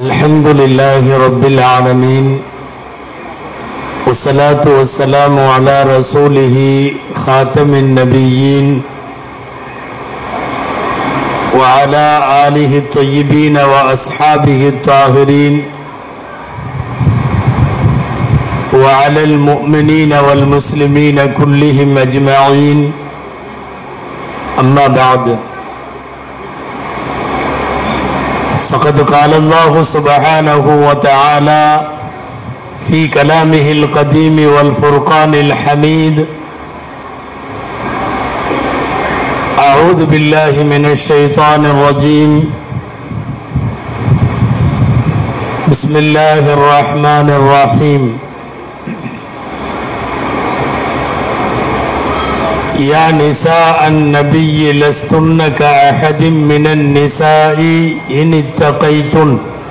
الحمد لله رب العالمين والصلاة والسلام على رسوله خاتم النبيين وعلى آله الطيبين وأصحابه الطاهرين وعلى المؤمنين والمسلمين كلهم أجمعين أما بعد فقد قال الله سبحانه وتعالى في كلامه القديم والفرقان الحميد أعوذ بالله من الشيطان الرجيم بسم الله الرحمن الرحيم يا نساء النبي لستن كأحد من النساء إن اتقيتن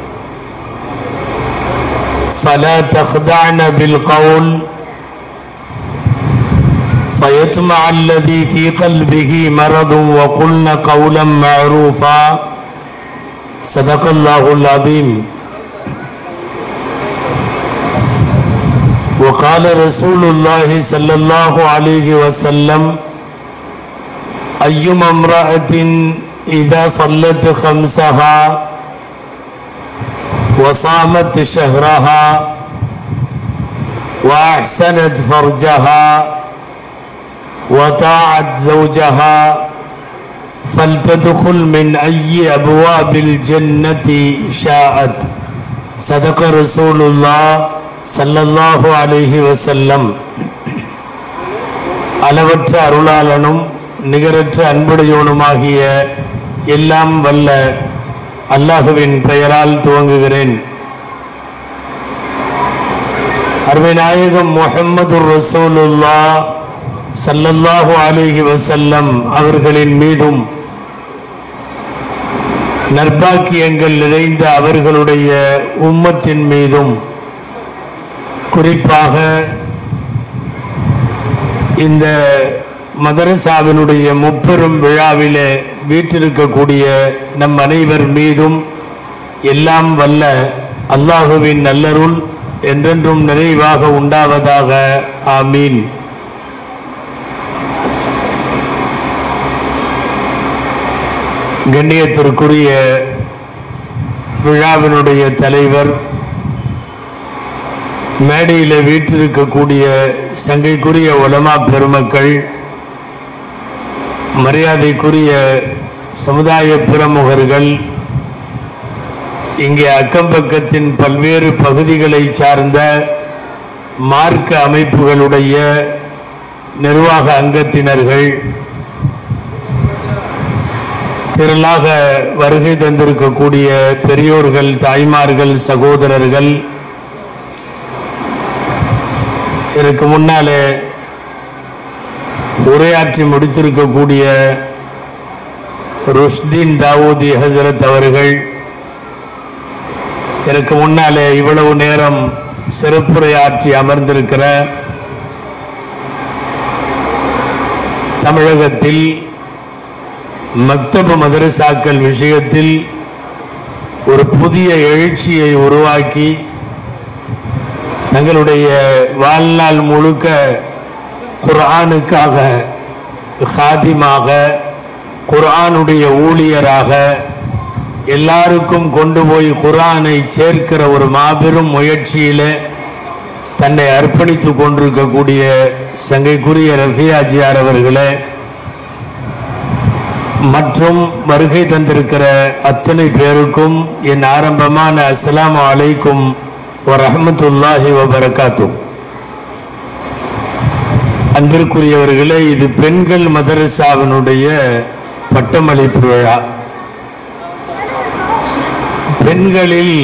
فلا تخدعن بالقول فيطمع الذي في قلبه مرض وقلن قولا معروفا صدق الله العظيم وقال رسول الله صلى الله عليه وسلم أيما امرأة إذا صلت خمسها وصامت شهرها وأحسنت فرجها وطاعت زوجها فلتدخل من أي أبواب الجنة شاءت صدق رسول الله சல்லல்லாஹு அலைஹி வசல்லம் அளவற்ற அருளாளனும் நிகரற்ற அன்புடையோனுமாகிய எல்லாம் வல்ல அல்லாஹுவின் பெயரால் துவங்குகிறேன் அருமைநாயகம் முஹம்மது ரசூலுல்லா சல்லல்லாஹு அலைஹி வசல்லம் அவர்களின் மீதும் நற்பாக்கியங்கள் நிறைந்த அவர்களுடைய உம்மத்தின் மீதும் குறிப்பாக இந்த மதரசாவினுடைய முப்பெரும் விழாவிலே வீற்றிருக்கக்கூடிய நம் அனைவர் மீதும் எல்லாம் வல்ல அல்லாஹுவின் நல்லருள் என்றென்றும் நிறைவாக உண்டாவதாக ஆமீன் கண்ணியத்திற்குரிய விழாவினுடைய தலைவர் மேடையில் வீற்றிருக்கக்கூடிய சங்கைக்குரிய உலமா பெருமக்கள் மரியாதைக்குரிய சமுதாய பிரமுகர்கள் இங்கே அக்கம் பக்கத்தின் பல்வேறு பகுதிகளை சார்ந்த மார்க்க அமைப்புகளுடைய நிர்வாக அங்கத்தினர்கள் திரளாக வருகை தந்திருக்கக்கூடிய பெரியோர்கள் தாய்மார்கள் சகோதரர்கள் இதற்கு முன்னாலே உரையாற்றி முடித்திருக்கக்கூடிய ருஷ்தீன் தாவூதி ஹசரத் அவர்கள் இதற்கு முன்னாலே இவ்வளவு நேரம் சிறப்புரையாற்றி அமர்ந்திருக்கிற தமிழகத்தில் மக்தப மதரசாக்கள் விஷயத்தில் ஒரு புதிய எழுச்சியை உருவாக்கி தங்களுடைய வாழ்நாள் முழுக்க குர்ஆனுக்காக ஹாதிமாக குர்ஆனுடைய ஊழியராக எல்லாருக்கும் கொண்டு போய் குர்ஆனை சேர்க்கிற ஒரு மாபெரும் முயற்சியில் தன்னை அர்ப்பணித்து கொண்டிருக்கக்கூடிய சங்கைக்குரிய ரஃபியாஜியார் அவர்களே மற்றும் வருகை தந்திருக்கிற அத்தனை பேருக்கும் என் ஆரம்பமான அஸ்லாம் அலைக்கும் வரஹமத்துல்லாஹி வபரகாத்து அன்பிற்குரியவர்களே இது பெண்கள் மதரசாவினுடைய பட்டமளிப்பு விழா பெண்களில்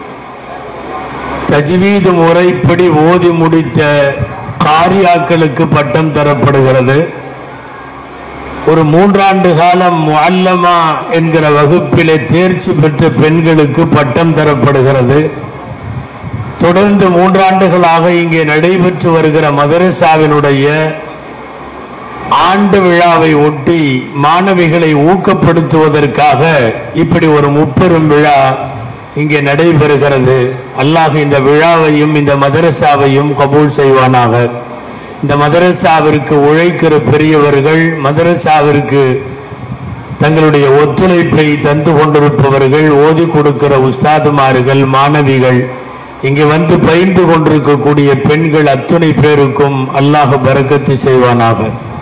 தஜ்வீது முறைப்படி ஓதி முடித்த காரியாக்களுக்கு பட்டம் தரப்படுகிறது ஒரு மூன்றாண்டு காலம் அல்லமா என்கிற வகுப்பிலே தேர்ச்சி பெற்ற பெண்களுக்கு பட்டம் தரப்படுகிறது தொடர்ந்து மூன்றாண்டுகளாக இங்கே நடைபெற்று வருகிற மதரசாவினுடைய ஆண்டு விழாவை ஒட்டி மாணவிகளை ஊக்கப்படுத்துவதற்காக இப்படி ஒரு முப்பெரும் விழா இங்கே நடைபெறுகிறது அல்லாஹ் இந்த விழாவையும் இந்த மதரசாவையும் கபூல் செய்வானாக இந்த மதரசாவிற்கு உழைக்கிற பெரியவர்கள் மதரசாவிற்கு தங்களுடைய ஒத்துழைப்பை தந்து கொண்டிருப்பவர்கள் ஓதி கொடுக்கிற உஸ்தாதுமார்கள் மாணவிகள் இங்கே வந்து பயின்று கொண்டிருக்கக்கூடிய பெண்கள் அத்துணை பேருக்கும் அல்லாஹ் பரக்கத்து செய்வானாக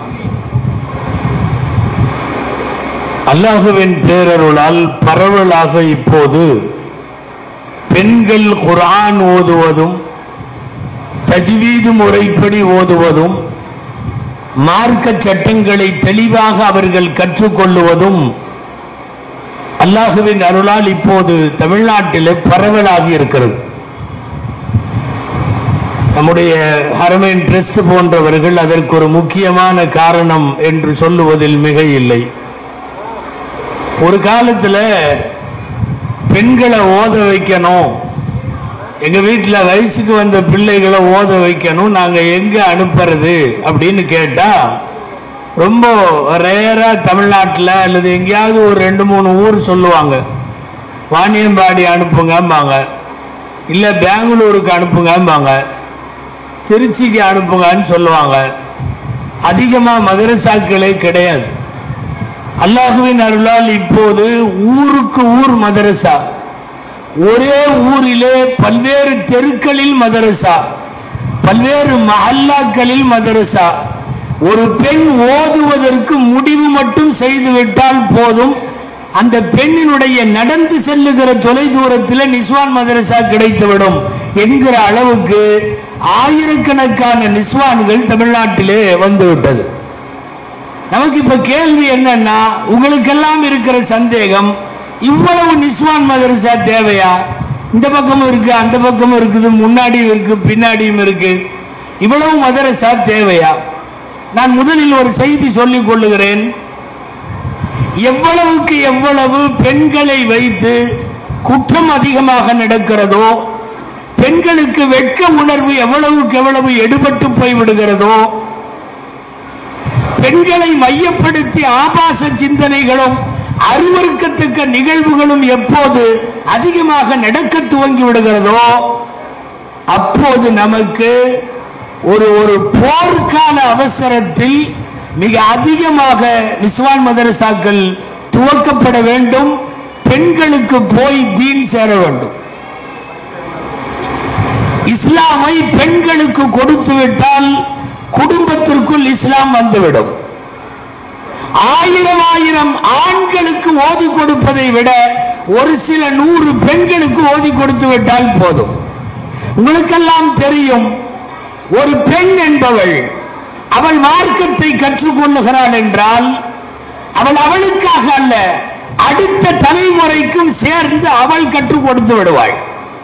அல்லாஹுவின் பேரருளால் பரவலாக இப்போது பெண்கள் குர்ஆன் ஓதுவதும் தஜ்வீது முறைப்படி ஓதுவதும் மார்க்க சட்டங்களை தெளிவாக அவர்கள் கற்றுக்கொள்ளுவதும் அல்லாஹுவின் அருளால் இப்போது தமிழ்நாட்டில் பரவலாகி இருக்கிறது நம்முடைய ஹரமேன் ட்ரஸ்ட் போன்றவர்கள் அதற்கு ஒரு முக்கியமான காரணம் என்று சொல்லுவதில் மிக இல்லை ஒரு காலத்துல பெண்களை ஓத வைக்கணும் எங்க வீட்டில் வயசுக்கு வந்த பிள்ளைகளை ஓத வைக்கணும் நாங்க எங்க அனுப்புறது அப்படின்னு கேட்டா ரொம்ப ரேரா தமிழ்நாட்டில் அல்லது எங்கேயாவது ஒரு ரெண்டு மூணு ஊர் சொல்லுவாங்க வாணியம்பாடி அனுப்புங்கம்பாங்க இல்லை பெங்களூருக்கு அனுப்புங்கம்பாங்க திருச்சிக்கு அனுப்புங்கன்னு சொல்லுவாங்க அதிகமாக மதரசாக்களே கிடையாது அல்லாஹுவின் அருளால் இப்போது ஊருக்கு ஊர் மதரசா ஒரே ஊரிலே பல்வேறு தெருக்களில் மதரசா பல்வேறு மஹல்லாக்களில் மதரசா ஒரு பெண் ஓதுவதற்கு முடிவு மட்டும் செய்துவிட்டால் போதும் அந்த பெண்ணினுடைய நடந்து செல்லுகிற தொலை தூரத்தில் நிஸ்வான் மதரசா கிடைத்துவிடும் என்கிற அளவுக்கு ஆயிரக்கணக்கான நிஸ்வான்கள் தமிழ்நாட்டிலே வந்துவிட்டது நமக்கு இப்ப கேள்வி என்னன்னா உங்களுக்கெல்லாம் இருக்கிற சந்தேகம் இவ்வளவு நிஸ்வான் மதரசா தேவையா இந்த பக்கமும் இருக்கு அந்த பக்கமும் இருக்குது முன்னாடியும் இருக்கு பின்னாடியும் இருக்கு இவ்வளவு மதரசா தேவையா நான் முதலில் ஒரு செய்தி சொல்லிக் கொள்ளுகிறேன் எவ்வளவுக்கு எவ்வளவு பெண்களை வைத்து குற்றம் அதிகமாக நடக்கிறதோ பெண்களுக்கு வெட்க உணர்வு எவ்வளவுக்கு எவ்வளவு எடுபட்டு போய் விடுகிறதோ பெண்களை மையப்படுத்தி ஆபாச சிந்தனைகளும் அருவருக்கத்தக்க நிகழ்வுகளும் எப்போது அதிகமாக நடக்க துவங்கி விடுகிறதோ அப்போது நமக்கு ஒரு ஒரு போர்க்கால அவசரத்தில் மிக அதிகமாக நிஸ்வான் மதரசாக்கள் துவக்கப்பட வேண்டும் பெண்களுக்கு போய் தீன் சேர வேண்டும் இஸ்லாமை பெண்களுக்கு கொடுத்து விட்டால் குடும்பத்திற்குள் இஸ்லாம் வந்துவிடும் ஆயிரம் ஆயிரம் ஆண்களுக்கு ஓதி கொடுப்பதை விட ஒரு சில நூறு பெண்களுக்கு ஓதி கொடுத்து விட்டால் போதும் உங்களுக்கெல்லாம் தெரியும் ஒரு பெண் என்பவள் அவள் மார்க்கத்தை கற்றுக்கொள்ளுகிறாள் என்றால் அவள் அவளுக்காக அல்ல அடுத்த தலைமுறைக்கும் சேர்ந்து அவள் கற்றுக் கொடுத்து விடுவாள்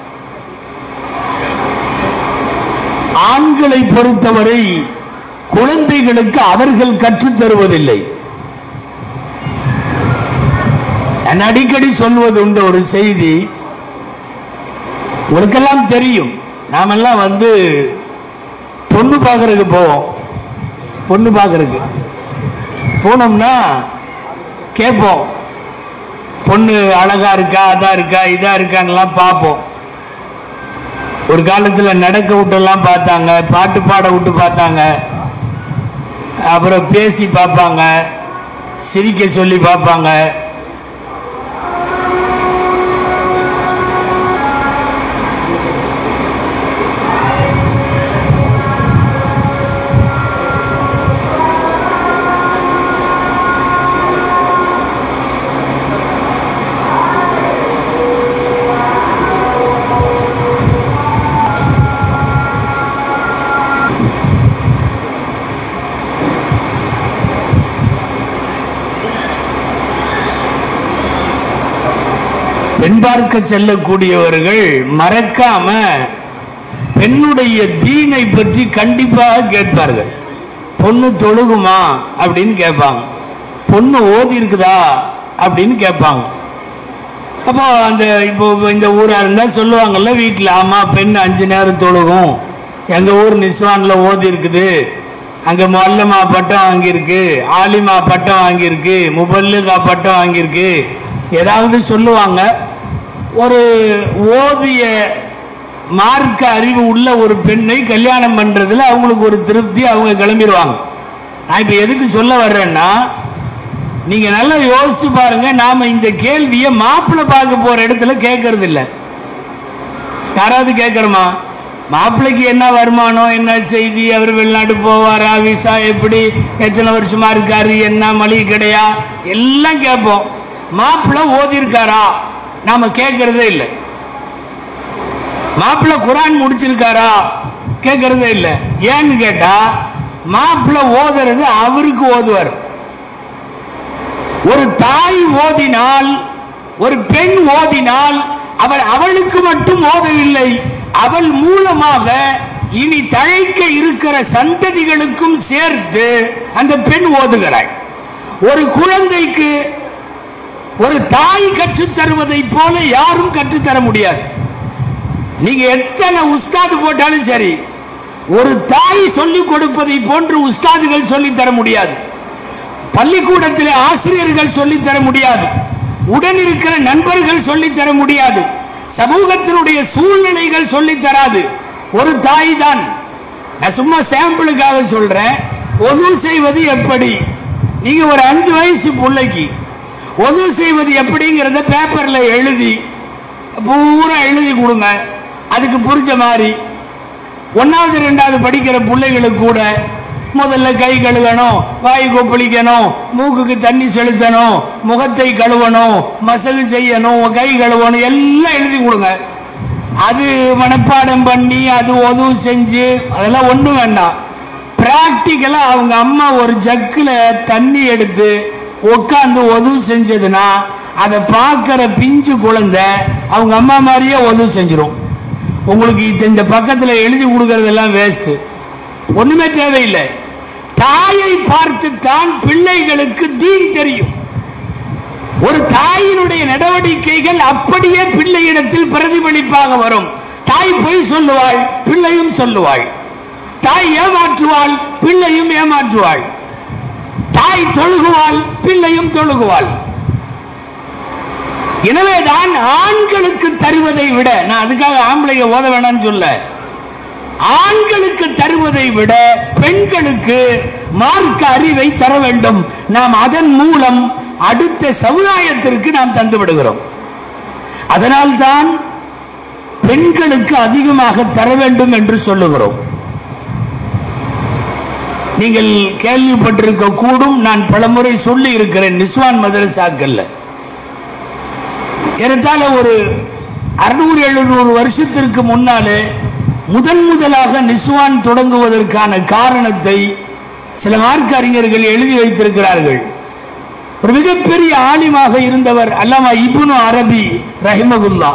ஆண்களை பொறுத்தவரை குழந்தைகளுக்கு அவர்கள் கற்றுத் தருவதில்லை நான் அடிக்கடி சொல்வது உண்டு ஒரு செய்தி உங்களுக்கெல்லாம் தெரியும் நாமெல்லாம் வந்து பொண்ணு பார்க்கறதுக்கு போவோம் பொண்ணு பார்க்கறதுக்கு போனோம்னா கேட்போம் பொண்ணு அழகா இருக்கா அதா இருக்கா இதா இருக்கான்னுலாம் பார்ப்போம் ஒரு காலத்தில் நடக்க விட்டெல்லாம் பார்த்தாங்க பாட்டு பாட விட்டு பார்த்தாங்க அப்புறம் பேசி பார்ப்பாங்க சிரிக்க சொல்லி பார்ப்பாங்க பெண் பார்க்க செல்லக்கூடியவர்கள் மறக்காம பெண்ணுடைய தீனை பற்றி கண்டிப்பாக கேட்பார்கள் பொண்ணு தொழுகுமா அப்படின்னு கேட்பாங்க பொண்ணு ஓதி இருக்குதா அப்படின்னு கேட்பாங்க அப்போ அந்த இப்போ இந்த ஊராக இருந்தால் சொல்லுவாங்கல்ல வீட்டில் ஆமாம் பெண் அஞ்சு நேரம் தொழுகும் எங்கள் ஊர் நிஸ்வானில் ஓதி இருக்குது அங்கே மல்லமா பட்டம் வாங்கியிருக்கு ஆலிமா பட்டம் வாங்கியிருக்கு முபல்லுகா பட்டம் வாங்கியிருக்கு ஏதாவது சொல்லுவாங்க ஒரு ஓதிய மார்க்க அறிவு உள்ள ஒரு பெண்ணை கல்யாணம் பண்றதுல அவங்களுக்கு ஒரு திருப்தி அவங்க கிளம்பிடுவாங்க நான் இப்போ எதுக்கு சொல்ல வர்றேன்னா நீங்க நல்லா யோசிச்சு பாருங்க நாம இந்த கேள்வியை மாப்பிள்ளை பார்க்க போற இடத்துல கேட்கறது இல்லை யாராவது கேட்கணுமா மாப்பிள்ளைக்கு என்ன வருமானம் என்ன செய்தி அவர் வெளிநாட்டு போவாரா விசா எப்படி எத்தனை வருஷமா இருக்காரு என்ன மளிகை கடையா எல்லாம் கேட்போம் மாப்பிள்ளை ஓதி இருக்காரா நாம கேட்கறதே இல்லை மாப்பிள்ளை குரான் முடிச்சிருக்காரா கேட்கறதே இல்லை ஏன்னு கேட்டா மாப்பிள்ளை ஓதுறது அவருக்கு ஓதுவார் ஒரு தாய் ஓதினால் ஒரு பெண் ஓதினால் அவள் அவளுக்கு மட்டும் ஓதவில்லை அவள் மூலமாக இனி தழைக்க இருக்கிற சந்ததிகளுக்கும் சேர்த்து அந்த பெண் ஓதுகிறாள் ஒரு குழந்தைக்கு ஒரு தாய் கற்றுத் தருவதை போல யாரும் கற்றுத்தர முடியாது நீங்க எத்தனை உஸ்தாது போட்டாலும் சரி ஒரு தாய் சொல்லிக் கொடுப்பதை போன்று உஸ்தாதுகள் சொல்லித் தர முடியாது பள்ளிக்கூடத்தில் ஆசிரியர்கள் சொல்லித் தர முடியாது உடன் இருக்கிற நண்பர்கள் சொல்லித் தர முடியாது சமூகத்தினுடைய சூழ்நிலைகள் சொல்லித் தராது ஒரு தாய் தான் நான் சும்மா சாம்பிளுக்காக சொல்றேன் ஒது செய்வது எப்படி நீங்க ஒரு அஞ்சு வயசு பிள்ளைக்கு ஒது செய்வது எப்படிங்கிறத பேப்பர்ல எழுதி பூரா எழுதி கொடுங்க அதுக்கு புரிஞ்ச மாதிரி ஒன்னாவது ரெண்டாவது படிக்கிற பிள்ளைகளுக்கு கூட முதல்ல கை கழுவணும் வாய் கொப்பளிக்கணும் மூக்குக்கு தண்ணி செலுத்தணும் முகத்தை கழுவணும் மசகு செய்யணும் கை கழுவணும் எல்லாம் எழுதி கொடுங்க அது மனப்பாடம் பண்ணி அது உதவு செஞ்சு அதெல்லாம் ஒன்றும் வேண்டாம் ப்ராக்டிக்கலாக அவங்க அம்மா ஒரு ஜக்கில் தண்ணி எடுத்து உட்காந்து உதவு செஞ்சதுன்னா அதை பார்க்குற பிஞ்சு குழந்தை அவங்க அம்மா மாதிரியே உதவு செஞ்சிடும் உங்களுக்கு இது இந்த பக்கத்தில் எழுதி கொடுக்கறதெல்லாம் வேஸ்ட்டு ஒண்ணுமே தேவையில்லை தாயை பார்த்து தான் பிள்ளைகளுக்கு தீன் தெரியும் ஒரு தாயினுடைய நடவடிக்கைகள் அப்படியே பிள்ளையிடத்தில் பிரதிபலிப்பாக வரும் தாய் பொய் சொல்லுவாள் பிள்ளையும் சொல்லுவாள் தாய் ஏமாற்றுவாள் பிள்ளையும் ஏமாற்றுவாள் தாய் தொழுகுவாள் பிள்ளையும் தொழுகுவாள் எனவேதான் ஆண்களுக்கு தருவதை விட நான் அதுக்காக ஆம்பளைங்க ஓத வேணாம்னு சொல்ல ஆண்களுக்கு தருவதை விட பெண்களுக்கு மார்க்க அறிவை தர வேண்டும் நாம் அதன் மூலம் அடுத்த சமுதாயத்திற்கு நாம் தந்து விடுகிறோம் அதனால்தான் பெண்களுக்கு அதிகமாக தர வேண்டும் என்று சொல்லுகிறோம் நீங்கள் கேள்விப்பட்டிருக்க கூடும் நான் பலமுறை சொல்லி இருக்கிறேன் நிஸ்வான் மதரசாக்கள்ல ஏறத்தாழ ஒரு அறுநூறு எழுநூறு வருஷத்திற்கு முன்னாலே முதன் முதலாக நிஸ்வான் தொடங்குவதற்கான காரணத்தை சில மார்க்க அறிஞர்கள் எழுதி வைத்திருக்கிறார்கள் ஒரு மிகப்பெரிய ஆலிமாக இருந்தவர் அல்லாமா இப்னு அரபி ரஹிமகுல்லா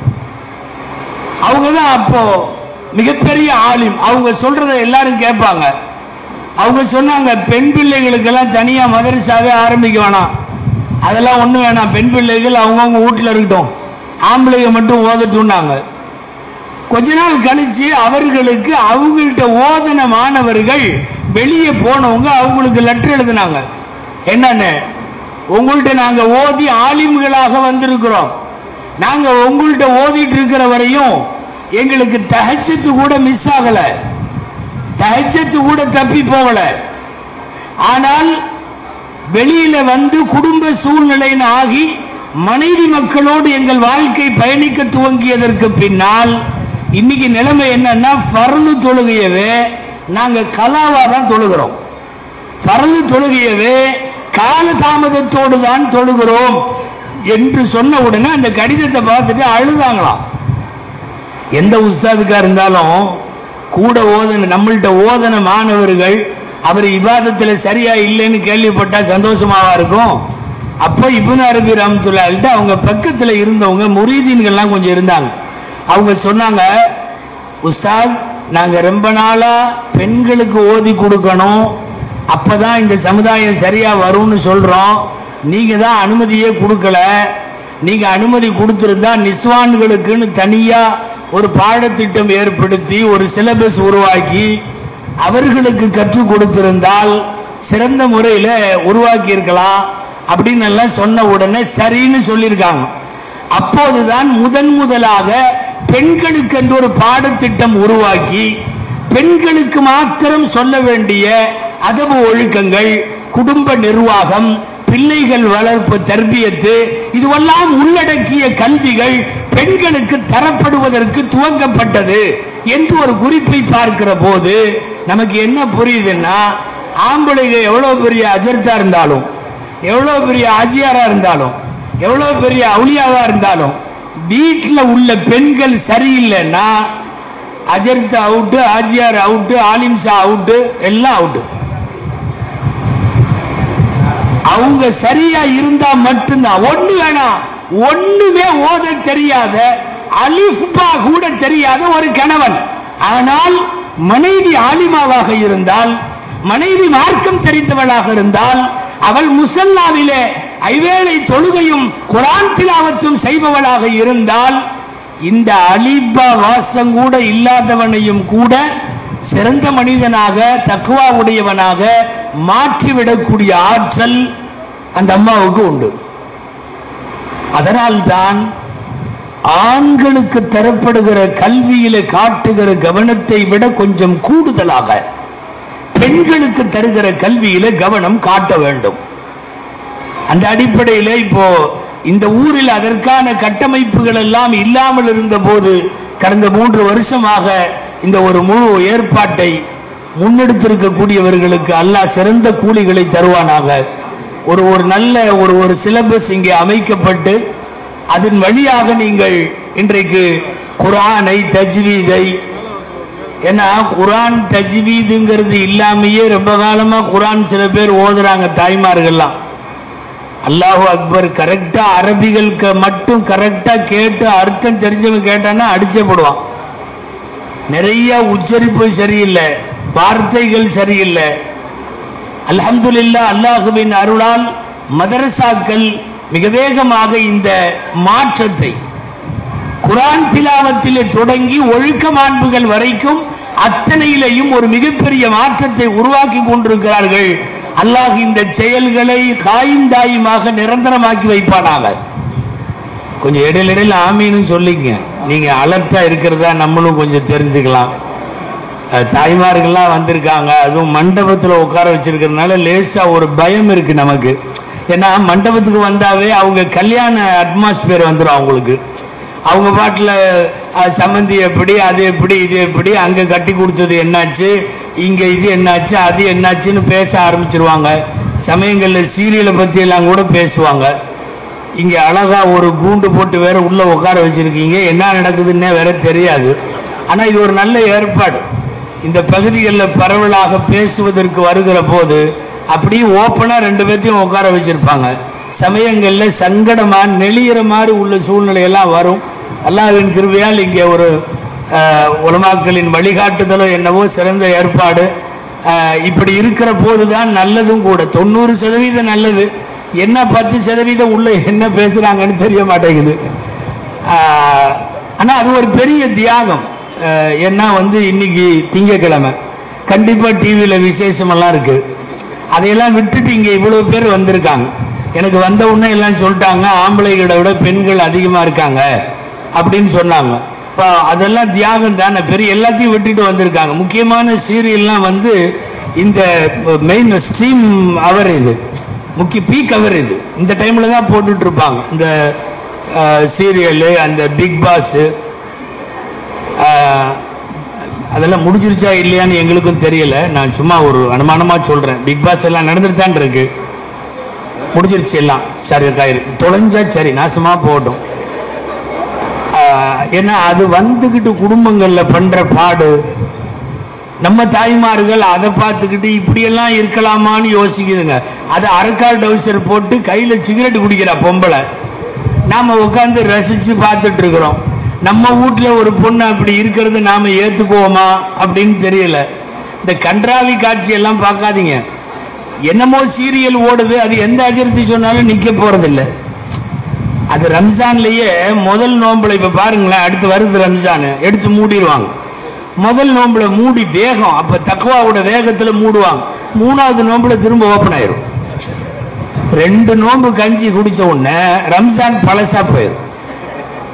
அவங்க தான் அப்போ மிகப்பெரிய ஆலிம் அவங்க சொல்றதை எல்லாரும் கேட்பாங்க அவங்க சொன்னாங்க பெண் பிள்ளைகளுக்கெல்லாம் தனியாக மதரசாவே ஆரம்பிக்க வேணாம் அதெல்லாம் ஒன்றும் வேணாம் பெண் பிள்ளைகள் அவங்கவுங்க வீட்டில் இருக்கட்டும் ஆம்பளைங்க மட்டும் ஓதட்டும்னாங்க கொஞ்ச நாள் கழிச்சு அவர்களுக்கு அவங்கள்ட்ட ஓதன மாணவர்கள் வெளியே போனவங்க அவங்களுக்கு லெட்டர் எழுதினாங்க என்னன்னு உங்கள்கிட்ட நாங்கள் ஓதி ஆலிம்களாக வந்திருக்கிறோம் நாங்கள் உங்கள்கிட்ட ஓதிட்டு இருக்கிற வரையும் எங்களுக்கு தகச்சத்து கூட மிஸ் ஆகலை தகச்சத்து கூட தப்பி போகல ஆனால் வெளியில வந்து குடும்ப சூழ்நிலைன்னு ஆகி மனைவி மக்களோடு எங்கள் வாழ்க்கை பயணிக்க துவங்கியதற்கு பின்னால் இன்னைக்கு நிலைமை என்னன்னா ஃபர்லு தொழுகையவே நாங்க கலாவா தான் தொழுகிறோம் ஃபர்லு தொழுகையவே கால தாமதத்தோடு தான் தொழுகிறோம் என்று சொன்ன உடனே அந்த கடிதத்தை பார்த்துட்டு அழுதாங்களாம் எந்த உஸ்தாதுக்கா இருந்தாலும் கூட ஓதன நம்மள்ட்ட ஓதன மாணவர்கள் அவர் இபாதத்தில் சரியா இல்லைன்னு கேள்விப்பட்டா சந்தோஷமாவா இருக்கும் அப்போ இப்னு அரபி ரஹமத்துல்லாஹ்ட்ட அவங்க பக்கத்தில் இருந்தவங்க முரீதீன்கள்லாம் கொஞ்சம் இருந்தாங்க அவங்க சொன்னாங்க உஸ்தாத் நாங்கள் ரொம்ப நாளாக பெண்களுக்கு ஓதி கொடுக்கணும் அப்போ தான் இந்த சமுதாயம் சரியாக வரும்னு சொல்கிறோம் நீங்கள் தான் அனுமதியே கொடுக்கல நீங்கள் அனுமதி கொடுத்துருந்தா நிஸ்வான்களுக்குன்னு தனியாக ஒரு பாடத்திட்டம் ஏற்படுத்தி ஒரு சிலபஸ் உருவாக்கி அவர்களுக்கு கற்றுக் கொடுத்திருந்தால் சிறந்த முறையில் உருவாக்கி இருக்கலாம் அப்படின்னு எல்லாம் சொன்ன உடனே சரின்னு சொல்லியிருக்காங்க அப்போதுதான் முதன் முதலாக பெண்களுக்கு என்று ஒரு பாடத்திட்டம் உருவாக்கி பெண்களுக்கு மாத்திரம் சொல்ல வேண்டிய அதவு ஒழுக்கங்கள் குடும்ப நிர்வாகம் பிள்ளைகள் வளர்ப்பு தர்பியத்து இதுவெல்லாம் உள்ளடக்கிய கல்விகள் பெண்களுக்கு தரப்படுவதற்கு துவங்கப்பட்டது என்று ஒரு குறிப்பை பார்க்கிற போது நமக்கு என்ன புரியுதுன்னா ஆம்பளைங்க எவ்வளவு பெரிய அஜர்த்தா இருந்தாலும் எவ்வளவு பெரிய ஆஜியாரா இருந்தாலும் எவ்வளவு பெரிய அவுளியாவா இருந்தாலும் வீட்டில் உள்ள பெண்கள் சரியில்லைன்னா அஜர்த் அவுட்டு ஆஜியார் அவுட்டு ஆலிம்சா அவுட்டு எல்லாம் அவுட்டு அவங்க சரியா இருந்தா மட்டும்தான் ஒண்ணு வேணாம் ஒண்ணுமே ஓத தெரியாத அலிஃபா கூட தெரியாத ஒரு கணவன் ஆனால் மனைவி ஆலிமாவாக இருந்தால் மனைவி மார்க்கம் தெரிந்தவளாக இருந்தால் அவள் முசல்லாவிலே ஐவேளை தொழுகையும் குரான் திலாவத்தும் செய்பவளாக இருந்தால் இந்த அலிபா வாசம் கூட இல்லாதவனையும் கூட சிறந்த மனிதனாக தக்குவா உடையவனாக மாற்றிவிடக்கூடிய ஆற்றல் அந்த அம்மாவுக்கு உண்டு அதனால்தான் ஆண்களுக்கு தரப்படுகிற கல்வியில காட்டுகிற கவனத்தை விட கொஞ்சம் கூடுதலாக பெண்களுக்கு தருகிற கல்வியில கவனம் காட்ட வேண்டும் அந்த அடிப்படையில் இப்போ இந்த ஊரில் அதற்கான கட்டமைப்புகள் எல்லாம் இல்லாமல் இருந்த போது கடந்த மூன்று வருஷமாக இந்த ஒரு முழு ஏற்பாட்டை முன்னெடுத்திருக்கக்கூடியவர்களுக்கு அல்லாஹ் சிறந்த கூலிகளை தருவானாக ஒரு ஒரு நல்ல ஒரு ஒரு சிலபஸ் இங்கே அமைக்கப்பட்டு அதன் வழியாக நீங்கள் இன்றைக்கு குரானை தஜ்வீதை ஏன்னா குரான் தஜ்வீதுங்கிறது இல்லாமையே ரொம்ப காலமா குரான் சில பேர் ஓதுறாங்க தாய்மார்கள்லாம் அல்லாஹு அக்பர் கரெக்டா அரபிகளுக்கு மட்டும் கரெக்டா கேட்டு அர்த்தம் தெரிஞ்சவன் கேட்டான்னா அடிச்சே போடுவான் நிறைய உச்சரிப்பு சரியில்லை வார்த்தைகள் சரியில்லை அல்ஹம்துலில்லா அல்லாஹுவின் அருளால் மதரசாக்கள் மிக வேகமாக இந்த மாற்றத்தை குரான் திலாவத்திலே தொடங்கி ஒழுக்க மாண்புகள் வரைக்கும் அத்தனையிலையும் ஒரு மிகப்பெரிய மாற்றத்தை உருவாக்கி கொண்டிருக்கிறார்கள் அல்லாஹ் இந்த செயல்களை காயும் தாயுமாக நிரந்தரமாக்கி வைப்பானாக கொஞ்சம் இடையில இடையில ஆமீன்னு சொல்லிங்க நீங்க அலர்ட்டா இருக்கிறதா நம்மளும் கொஞ்சம் தெரிஞ்சுக்கலாம் அஹ், தாய்மார்கள்லாம் வந்திருக்காங்க அதுவும் மண்டபத்தில் உட்கார வச்சிருக்கிறதுனால லேசா ஒரு பயம் இருக்கு நமக்கு ஏன்னா மண்டபத்துக்கு வந்தாவே அவங்க கல்யாண அட்மாஸ்பியர் வந்துடும் அவங்களுக்கு அவங்க பாட்டில் சம்மந்தி எப்படி அது எப்படி இது எப்படி அங்கே கட்டி கொடுத்தது என்னாச்சு இங்கே இது என்னாச்சு அது என்னாச்சுன்னு பேச ஆரம்பிச்சிருவாங்க சமயங்களில் சீரியலை பற்றி எல்லாம் கூட பேசுவாங்க இங்கே அழகா ஒரு கூண்டு போட்டு வேற உள்ள உட்கார வச்சிருக்கீங்க என்ன நடக்குதுன்னே வேற தெரியாது ஆனால் இது ஒரு நல்ல ஏற்பாடு இந்த பகுதிகளில் பரவலாக பேசுவதற்கு வருகிற போது அப்படியே ஓப்பனாக ரெண்டு பேர்த்தையும் உட்கார வச்சிருப்பாங்க சமயங்களில் சங்கடமா நெளியிற மாதிரி உள்ள சூழ்நிலையெல்லாம் வரும் அல்லாஹ்வின் கிருபையால் இங்கே ஒரு அஹ், உலமாக்களின் வழிகாட்டுதலோ என்னவோ சிறந்த ஏற்பாடு அஹ், இப்படி இருக்கிற போது தான் நல்லதும் கூட தொண்ணூறு சதவீதம் நல்லது என்ன பத்து சதவீதம் உள்ள என்ன பேசுறாங்கன்னு தெரிய மாட்டேங்குது ஆஹ், ஆனா அது ஒரு பெரிய தியாகம் ஆஹ், ஏன்னா வந்து இன்னைக்கு திங்கக்கிழமை கண்டிப்பா டிவியில விசேஷமெல்லாம் இருக்கு அதையெல்லாம் விட்டுட்டு இங்க இவ்வளவு பேர் வந்திருக்காங்க எனக்கு வந்த உடனே எல்லாம் சொல்லிட்டாங்க ஆம்பளைகளை விட பெண்கள் அதிகமா இருக்காங்க அப்படின்னு சொன்னாங்க இப்போ அதெல்லாம் தியாகம் தானே பெரிய எல்லாத்தையும் விட்டுட்டு வந்திருக்காங்க முக்கியமான சீரியல்லாம் வந்து இந்த மெயின் ஸ்ட்ரீம் அவர் இது முக்கிய பீக் அவர் இது இந்த டைம்ல தான் போட்டுட்டு இருப்பாங்க இந்த சீரியலு அந்த பிக் பாஸ் அதெல்லாம் முடிஞ்சிருச்சா இல்லையான்னு எங்களுக்கும் தெரியல நான் சும்மா ஒரு அனுமானமா சொல்றேன் பிக் பாஸ் எல்லாம் நடந்துட்டு தான் இருக்கு முடிஞ்சிருச்சு எல்லாம் சரி காயிரு தொலைஞ்சா சரி நாசமா போகட்டும் ஆஹ், ஏன்னா அது வந்துக்கிட்டு குடும்பங்கள்ல பண்ற பாடு நம்ம தாய்மார்கள் அதை பார்த்துக்கிட்டு இப்படியெல்லாம் இருக்கலாமான்னு யோசிக்குதுங்க அது அரைக்கால் டவுசர் போட்டு கையில சிகரெட் குடிக்கிறா பொம்பளை நாம உட்காந்து ரசிச்சு பார்த்துட்டு இருக்கிறோம் நம்ம வீட்ல ஒரு பொண்ணு அப்படி இருக்கிறது நாம ஏத்துக்குவோமா அப்படின்னு தெரியல இந்த கன்றாவி காட்சி எல்லாம் பார்க்காதீங்க என்னமோ சீரியல் ஓடுது அது எந்த அஜர்த்தி சொன்னாலும் நிக்க போறதில்லை அது ரம்ஜான்லயே முதல் நோம்புல இப்ப பாருங்களேன் அடுத்து வருது ரம்ஜான் எடுத்து மூடிடுவாங்க முதல் நோம்புல மூடி வேகம் அப்ப தக்குவாவோட வேகத்துல மூடுவாங்க மூணாவது நோம்புல திரும்ப ஓப்பன் ஆயிரும் ரெண்டு நோம்பு கஞ்சி குடிச்ச உடனே ரம்ஜான் பழசா போயிடும்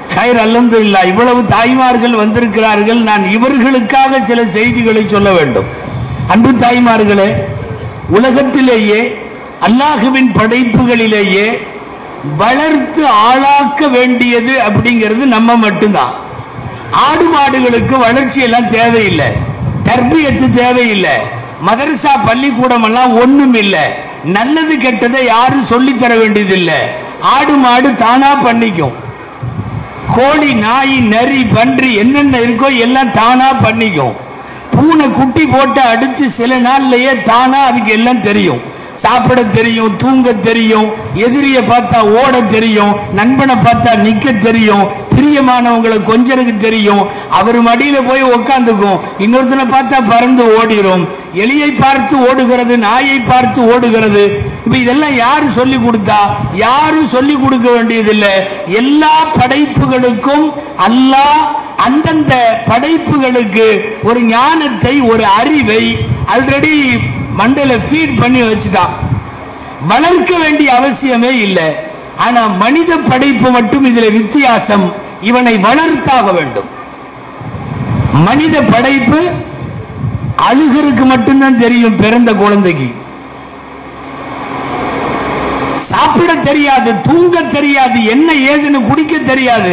ஹைர் அல்ஹம்துலில்லா இவ்வளவு தாய்மார்கள் வந்திருக்கிறார்கள் நான் இவர்களுக்காக சில செய்திகளை சொல்ல வேண்டும் அன்பு தாய்மார்களே உலகத்திலேயே அல்லாஹுவின் படைப்புகளிலேயே வளர்த்து ஆளாக்க வேண்டியது அப்படிங்கிறது நம்ம மட்டும்தான் ஆடு மாடுகளுக்கு வளர்ச்சி எல்லாம் தேவையில்லை தர்பியத்து தேவையில்லை மதரசா பள்ளிக்கூடம் எல்லாம் ஒண்ணும் இல்லை நல்லது கெட்டதை யாரும் சொல்லித் தர வேண்டியதில்லை ஆடு மாடு தானா பண்ணிக்கும் கோழி நாய் நரி பன்றி என்னென்ன இருக்கோ எல்லாம் தானா பண்ணிக்கும் பூனை குட்டி போட்டு அடுத்து சில நாள்லயே தானா அதுக்கு எல்லாம் தெரியும் சாப்பிட தெரியும் தூங்க தெரியும் எதிரியை பார்த்தா ஓட தெரியும் நண்பனை பார்த்தா நிக்க தெரியும் பிரியமானவங்களை கொஞ்சருக்கு தெரியும் அவர் மடியில போய் உக்காந்துக்கும் இன்னொருத்தனை பார்த்தா பறந்து ஓடிரும் எலியை பார்த்து ஓடுகிறது நாயை பார்த்து ஓடுகிறது இப்ப இதெல்லாம் யாரு சொல்லி கொடுத்தா யாரும் சொல்லி கொடுக்க வேண்டியதில்லை எல்லா படைப்புகளுக்கும் அல்லாஹ் அந்தந்த படைப்புகளுக்கு ஒரு ஞானத்தை ஒரு அறிவை ஆல்ரெடி மண்டல ஃபீட் பண்ணி வச்சுட்டான் வளர்க்க வேண்டிய அவசியமே இல்லை ஆனா மனித படைப்பு மட்டும் இதுல வித்தியாசம் இவனை வளர்த்தாக வேண்டும் மனித படைப்பு அழுகருக்கு மட்டும்தான் தெரியும் பிறந்த குழந்தைக்கு சாப்பிட தெரியாது தூங்க தெரியாது என்ன ஏதுன்னு குடிக்க தெரியாது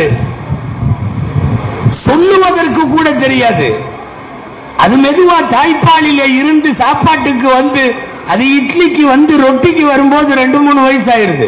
சொல்லுவதற்கு கூட தெரியாது அது மெதுவா தாய்ப்பாலிலே இருந்து சாப்பாட்டுக்கு வந்து அது இட்லிக்கு வந்து ரொட்டிக்கு வரும்போது ரெண்டு மூணு வயசு ஆயிருது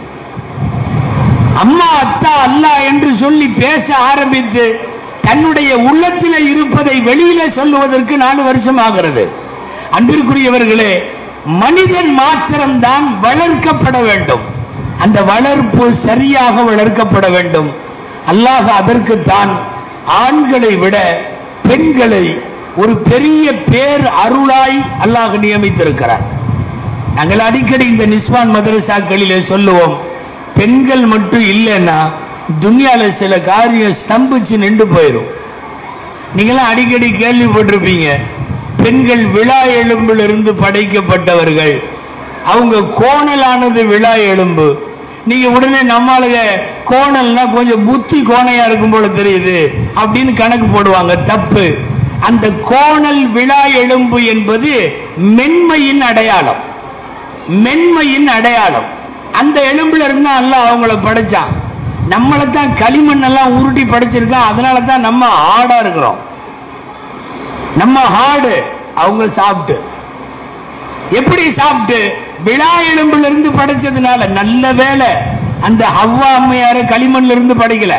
அம்மா அத்தா அல்லா என்று சொல்லி பேச ஆரம்பித்து தன்னுடைய உள்ளத்தில் இருப்பதை வெளியில சொல்லுவதற்கு நாலு வருஷம் ஆகிறது அன்பிற்குரியவர்களே மனிதன் மாத்திரம்தான் வளர்க்கப்பட வேண்டும் அந்த வளர்ப்பு சரியாக வளர்க்கப்பட வேண்டும் அல்லாஹ் அதற்குத்தான் ஆண்களை விட பெண்களை ஒரு பெரிய பேர் அருளாய் அல்லாஹ் நியமித்திருக்கிறார் நாங்கள் அடிக்கடி இந்த நிஸ்வான் மதரசாக்களிலே சொல்லுவோம் பெண்கள் மட்டும் இல்லைன்னா துனியால சில காரியம் ஸ்தம்பிச்சு நின்று போயிடும் நீங்களாம் அடிக்கடி கேள்விப்பட்டிருப்பீங்க பெண்கள் விழா எலும்பிலிருந்து படைக்கப்பட்டவர்கள் அவங்க கோணலானது விழா எலும்பு நீங்க உடனே நம்மளுக கோணல்னா கொஞ்சம் புத்தி கோணையா இருக்கும் போல தெரியுது அப்படின்னு கணக்கு போடுவாங்க தப்பு அந்த கோணல் விழா எலும்பு என்பது மென்மையின் அடையாளம் மென்மையின் அடையாளம் அந்த எலும்புல இருந்தா அல்லாஹ் அவங்கள படைச்சான் நம்மளை தான் களிமண் எல்லாம் உருட்டி படைச்சிருக்கான் அதனால தான் நம்ம ஹார்டா இருக்கிறோம் நம்ம ஹார்டு அவங்க சாப்பிட்டு எப்படி சாப்பிட்டு விழா எலும்புல இருந்து படைச்சதுனால நல்ல வேலை அந்த ஹவ்வா அம்மையார களிமண்ல இருந்து படைக்கல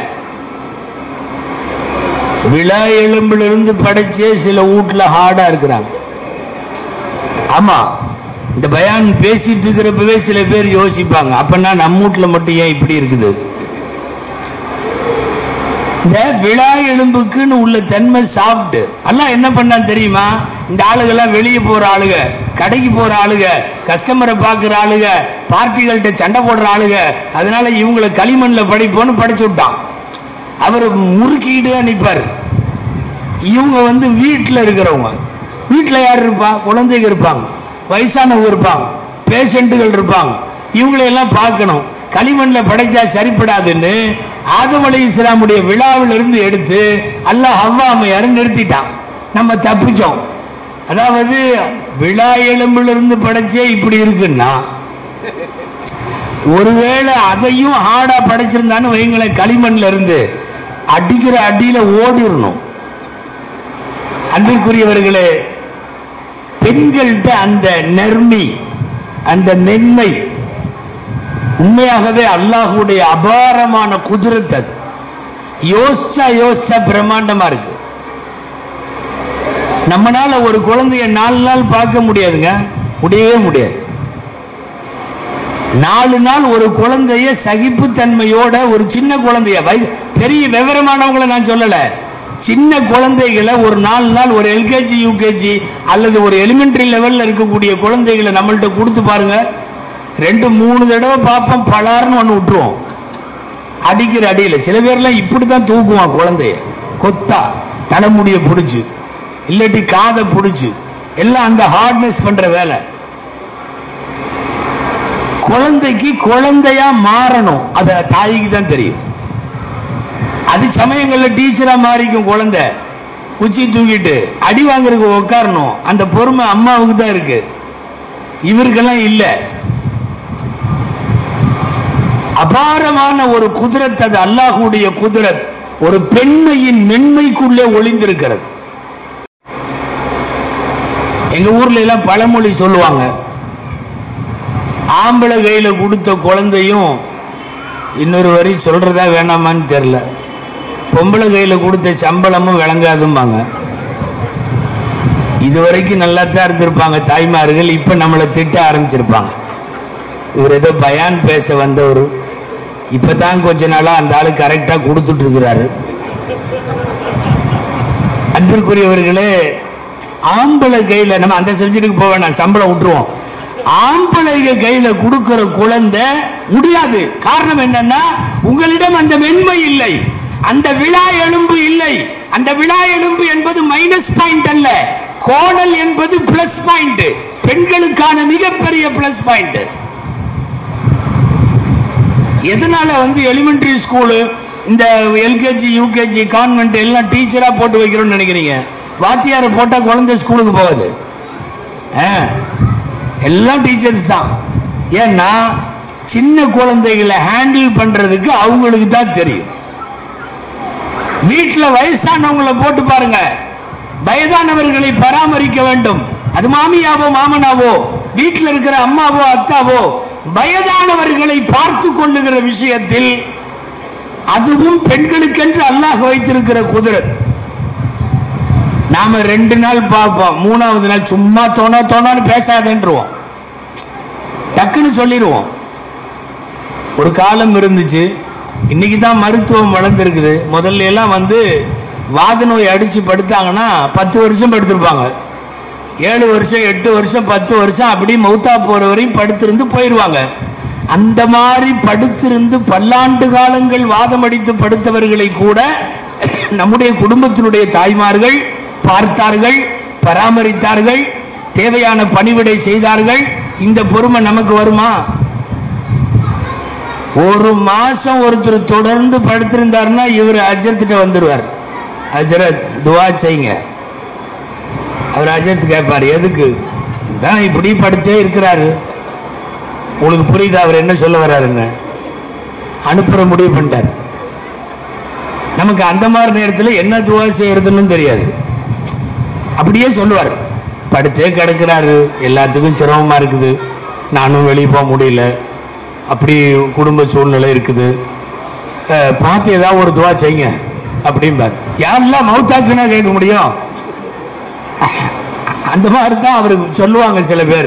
விழா எலும்புல இருந்து படைச்சே சில வீட்டுல ஹார்டா இருக்கிறாங்க ஆமா இந்த பயான் பேசிட்டு இருக்கிறப்பவே சில பேர் யோசிப்பாங்க அப்பன்னா நம்ம வீட்டுல மட்டும் ஏன் இப்படி இருக்குது இந்த விழா எலும்புக்குன்னு உள்ள தன்மை சாப்பிட்டு எல்லாம் என்ன பண்ணான் தெரியுமா இந்த ஆளுகெல்லாம் வெளியே போற ஆளுக கடைக்கு போற ஆளுக கஸ்டமரை பார்க்குற ஆளுக பார்ட்டிகள்கிட்ட சண்டை போடுற ஆளுக அதனால இவங்களை களிமண்ல படிப்போன்னு படிச்சு விட்டான் அவர் முறுக்கிட்டு தான் நிற்பார் இவங்க வந்து வீட்டில் இருக்கிறவங்க வீட்டில் யார் இருப்பா குழந்தைங்க இருப்பாங்க வயசானவங்க இருப்பாங்க பேஷண்ட்டுகள் இருப்பாங்க இவங்களையெல்லாம் பார்க்கணும் களிமண்ணில் படைச்சா சரிப்படாதுன்னு ஆதம் அலி இஸ்லாமுடைய விழாவில் இருந்து எடுத்து அல்லாஹ் ஹவ்வா அம்மையார் நிறுத்திட்டான் நம்ம தப்பிச்சோம் அதாவது விழா எலும்பிலிருந்து படைச்சே இப்படி இருக்குன்னா ஒருவேளை அதையும் ஹார்டா படைச்சிருந்தான்னு வைங்களேன் களிமண்ல இருந்து அடிக்கிற அடியில ஓடிரணும் அன்பிற்குரியவர்களே பெண்கள்கிட்ட அந்த நெர்மி அந்த மென்மை உண்மையாகவே அல்லாஹுடைய அபாரமான குதிரத் அது யோசிச்சா யோசிச்சா பிரம்மாண்டமா இருக்கு நம்மனால ஒரு குழந்தைய நாலு நாள் பார்க்க முடியாதுங்க முடியவே முடியாது நாலு நாள் ஒரு குழந்தைய சகிப்புத்தன்மையோட ஒரு சின்ன குழந்தைய வயசு பெரிய விவரமானவங்களை நான் சொல்லல சின்ன குழந்தைகளை ஒரு நாலு நாள் ஒரு எல்கேஜி யூகேஜி அல்லது ஒரு எலிமெண்டரி லெவல்ல இருக்கக்கூடிய குழந்தைகளை நம்மள்ட்ட கொடுத்து பாருங்க ரெண்டு மூணு தடவை பார்ப்போம் பலார்னு ஒன்று விட்டுருவோம் அடிக்கிற அடியில் சில பேர்லாம் இப்படி தான் தூக்குவான் குழந்தைய கொத்தா தலைமுடியை பிடிச்சி இல்லாட்டி காதை பிடிச்சி எல்லாம் அந்த ஹார்ட்னஸ் பண்ற வேலை குழந்தைக்கு குழந்தையா மாறணும் அது தாய்க்கு தான் தெரியும் அது சமயங்கள்ல டீச்சரா மாறிக்கும் குழந்தை குச்சி தூக்கிட்டு அடி வாங்குறதுக்கு உட்காரணும் அந்த பொறுமை அம்மாவுக்கு தான் இருக்கு இவருக்கெல்லாம் இல்லை அபாரமான ஒரு குதிரத் அது அல்லாஹுடைய குதிரத் ஒரு பெண்மையின் மென்மைக்குள்ளே ஒளிந்திருக்கிறது எங்க ஊர்ல எல்லாம் பழமொழி சொல்லுவாங்க ஆம்பளை கையில கொடுத்த குழந்தையும் இன்னொரு வரி சொல்றதா வேணாமான்னு தெரியல பொம்பளை கையில கொடுத்த சம்பளமும் விளங்காதும்பாங்க இது வரைக்கும் நல்லா தான் இருந்திருப்பாங்க தாய்மார்கள் இப்ப நம்மளை திட்ட ஆரம்பிச்சிருப்பாங்க இவர் ஏதோ பயான் பேச வந்தவர் இப்பதான் கொஞ்ச நாளா அந்த ஆளு கரெக்டா கொடுத்துட்டு இருக்கிறாரு அன்பிற்குரியவர்களே ஆம்பளை கையில நம்ம அந்த சப்ஜெக்ட்டுக்கு போக வேணாம் சம்பளம் விட்டுருவோம் ஆம்பளைங்க கையில கொடுக்கிற குழந்தை முடியாது காரணம் என்னன்னா உங்களிடம் அந்த மென்மை இல்லை அந்த விழா எலும்பு இல்லை அந்த விழா எலும்பு என்பது மைனஸ் பாயிண்ட் அல்ல கோணல் என்பது பிளஸ் பாயிண்ட் பெண்களுக்கான மிகப்பெரிய பிளஸ் பாயிண்ட் எதனால வந்து எலிமெண்டரி ஸ்கூலு இந்த எல்கேஜி யூகேஜி கான்வென்ட் எல்லாம் டீச்சரா போட்டு வைக்கிறோம்னு நினைக்கிறீங்க வாத்தியாரை போட்டா குழந்தை ஸ்கூலுக்கு போகாது ஆ, எல்லாம் டீச்சர்ஸ் தான் ஏன்னா சின்ன குழந்தைகளை ஹேண்டில் பண்றதுக்கு அவங்களுக்கு தான் தெரியும் வீட்டில் வயசானவங்களை போட்டு பாருங்க வயதானவர்களை பராமரிக்க வேண்டும் அது மாமியாவோ மாமனாவோ வீட்டில் இருக்கிற அம்மாவோ அத்தாவோ வயதானவர்களை பார்த்து கொள்ளுகிற விஷயத்தில் அதுவும் பெண்களுக்கென்று அல்லாஹ் வைத்திருக்கிற குதிரை நாம ரெண்டு நாள் பார்ப்போம் மூணாவது நாள் சும்மா தோணா தோணான்னு பேசாதேன்றுவோம் டக்குன்னு சொல்லிடுவோம் ஒரு காலம் இருந்துச்சு இன்னைக்கு தான் மருத்துவம் வளர்ந்துருக்குது முதல்ல எல்லாம் வந்து வாத நோய் அடிச்சு படுத்தாங்கன்னா பத்து வருஷம் படுத்திருப்பாங்க ஏழு வருஷம் எட்டு வருஷம் பத்து வருஷம் அப்படி மௌத்தா போற வரையும் படுத்திருந்து போயிடுவாங்க அந்த மாதிரி படுத்திருந்து பல்லாண்டு காலங்கள் வாதம் அடித்து படுத்தவர்களை கூட நம்முடைய குடும்பத்தினுடைய தாய்மார்கள் பார்த்தார்கள் பராமரித்தார்கள் தேவையான பணிவிடை செய்தார்கள் இந்த பொறுமை நமக்கு வருமா ஒரு மாசம் ஒருத்தர் தொடர்ந்து படுத்திருந்தாருன்னா இவர் அஜரத்திட்ட வந்துடுவார் அஜரத் துவா செய்யுங்க அவர் அஜரத் கேட்பார் எதுக்கு தான் இப்படி படுத்தே இருக்கிறாரு உங்களுக்கு புரியுதா அவர் என்ன சொல்ல வர்றாருன்னு அனுப்புற முடிவு பண்ணிட்டார் நமக்கு அந்த மாதிரி நேரத்தில் என்ன துவா செய்யறதுன்னு தெரியாது அப்படியே சொல்லுவார் படுத்தே கிடக்கிறாரு எல்லாத்துக்கும் சிரமமா இருக்குது நானும் வெளியே போக முடியல அப்படி குடும்ப சூழ்நிலை இருக்குது அஹ், பார்த்து ஏதாவது ஒரு துவா செய்யுங்க அப்படிம்பார் யாரெல்லாம் மௌத்தாக்குன்னா கேட்க முடியும் அந்த மாதிரி தான் அவருக்கு சொல்லுவாங்க சில பேர்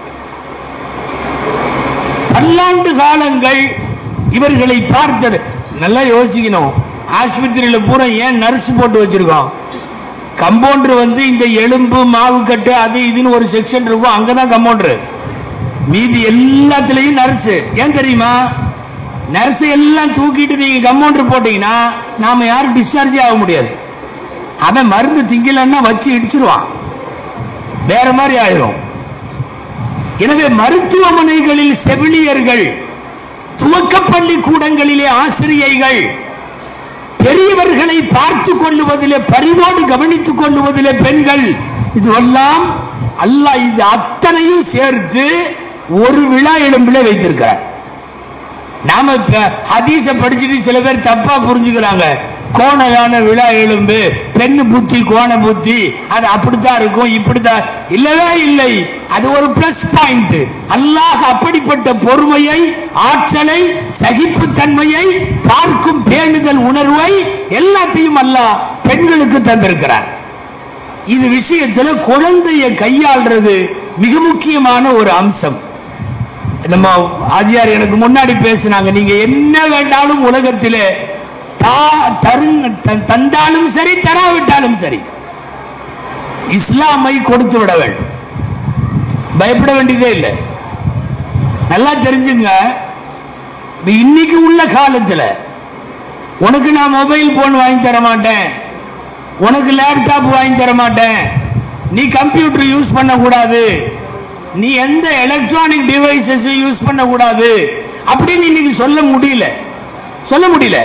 பல்லாண்டு காலங்கள் இவர்களை பார்த்தது நல்லா யோசிக்கணும் ஆஸ்பத்திரியில் பூரா ஏன் நர்ஸ் போட்டு வச்சிருக்கோம் கம்பவுண்டர் வந்து இந்த எலும்பு மாவு கட்டு அது இதுன்னு ஒரு செக்ஷன் இருக்கும் அங்கதான் கம்பவுண்டர் மீதி எல்லாத்துலயும் நர்ஸ் ஏன் தெரியுமா நர்ஸ் எல்லாம் தூக்கிட்டு நீங்க கம்பவுண்டர் போட்டீங்கன்னா நாம யாரும் டிஸ்சார்ஜே ஆக முடியாது அவன் மருந்து திங்கலன்னா வச்சு இடிச்சிருவான் வேற மாதிரி ஆயிரும் எனவே மருத்துவமனைகளில் செவிலியர்கள் துவக்கப்பள்ளி கூடங்களிலே ஆசிரியைகள் பெரியவர்களை பார்த்து கொள்ளுவதிலே பரிவோடு கவனித்துக் கொள்ளுவதிலே பெண்கள் இதுவெல்லாம் அல்லாஹ் இது அத்தனையும் சேர்த்து ஒரு விழா எலும்பிலே வைத்திருக்கிறார் நாம இப்ப ஹதீஸ படிச்சுட்டு சில பேர் தப்பா புரிஞ்சுக்கிறாங்க கோணலான விழா எலும்பு பெண்ணு புத்தி கோண புத்தி அது அப்படித்தான் இருக்கும் இப்படித்தான் இல்லவே இல்லை அது ஒரு பிளஸ் பாயிண்ட் அல்லாஹ் அப்படிப்பட்ட பொறுமையை ஆற்றலை சகிப்புத்தன்மையை பார்க்கும் பேணுதல் உணர்வை எல்லாத்தையும் அல்லாஹ் பெண்களுக்கு தந்திருக்கிறார் இது விஷயத்துல குழந்தையை கையாள்றது மிக முக்கியமான ஒரு அம்சம் நம்ம ஆஜியார் எனக்கு முன்னாடி பேசினாங்க நீங்க என்ன வேண்டாலும் உலகத்திலே தா- தருங்க த- தந்தாலும் சரி தராவிட்டாலும் சரி இஸ்லாமை கொடுத்து விட வேண்டும் பயப்பட வேண்டியதே இல்லை நல்லா தெரிஞ்சுங்க இது இன்னைக்கு உள்ள காலத்துல உனக்கு நான் மொபைல் போன் வாங்கி தர மாட்டேன் உனக்கு லேப்டாப் வாங்கி தர மாட்டேன் நீ கம்ப்யூட்டர் யூஸ் பண்ணக்கூடாது நீ எந்த எலக்ட்ரானிக் டிவைசஸ் யூஸ் பண்ணக்கூடாது அப்படின்னு இன்னைக்கு சொல்ல முடியல சொல்ல முடியல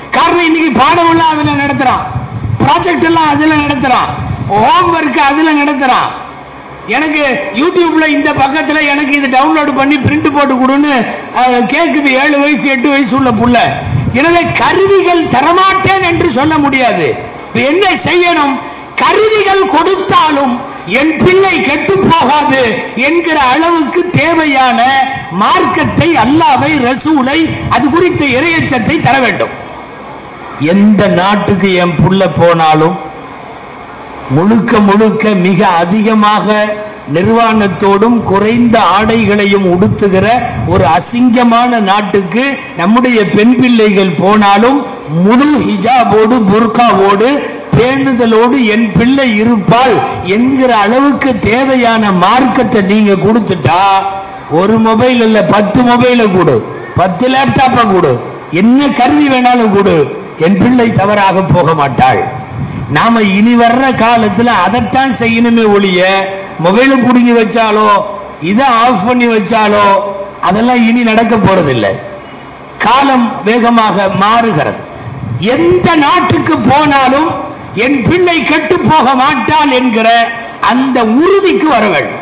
காரணம் இன்னைக்கு பாடம் எல்லாம் அதுல நடத்துறான் ப்ராஜெக்ட் எல்லாம் அதுல நடத்துறான் ஹோம் ஒர்க் அதுல நடத்துறான் எனக்கு யூடியூப்ல இந்த பக்கத்துல எனக்கு இது டவுன்லோட் பண்ணி பிரிண்ட் போட்டு கொடுன்னு அஹ், கேக்குது ஏழு வயசு எட்டு வயசு உள்ள புள்ள எனவே கருவிகள் தரமாட்டேன் என்று சொல்ல முடியாது இப்ப என்ன செய்யணும் கருவிகள் கொடுத்தாலும் என் பிள்ளை கெட்டு போகாது என்கிற அளவுக்கு தேவையான மார்க்கத்தை அல்லாவை ரசூலை அது குறித்த இறையச்சத்தை தர வேண்டும் எந்த நாட்டுக்கு என் புள்ள போனாலும் முழுக்க முழுக்க மிக அதிகமாக நிர்வாணத்தோடும் குறைந்த ஆடைகளையும் உடுத்துகிற ஒரு அசிங்கமான நாட்டுக்கு நம்முடைய பெண் பிள்ளைகள் போனாலும் முழு ஹிஜாபோடு புர்காவோடு பேணுதலோடு என் பிள்ளை இருப்பாள் என்கிற அளவுக்கு தேவையான மார்க்கத்தை நீங்க கொடுத்துட்டா ஒரு மொபைல் இல்ல பத்து மொபைலை கொடு பத்து லேப்டாப்பை கொடு என்ன கருவி வேணாலும் கொடு என் பிள்ளை தவறாக போக மாட்டாள் நாம இனி வர்ற காலத்துல அதைத்தான் செய்யணுமே ஒழிய மொபைலை பிடுங்கி வச்சாலோ இதை ஆஃப் பண்ணி வச்சாலோ அதெல்லாம் இனி நடக்க போறதில்லை காலம் வேகமாக மாறுகிறது எந்த நாட்டுக்கு போனாலும் என் பிள்ளை கெட்டு போக மாட்டாள் என்கிற அந்த உறுதிக்கு வர வேண்டும்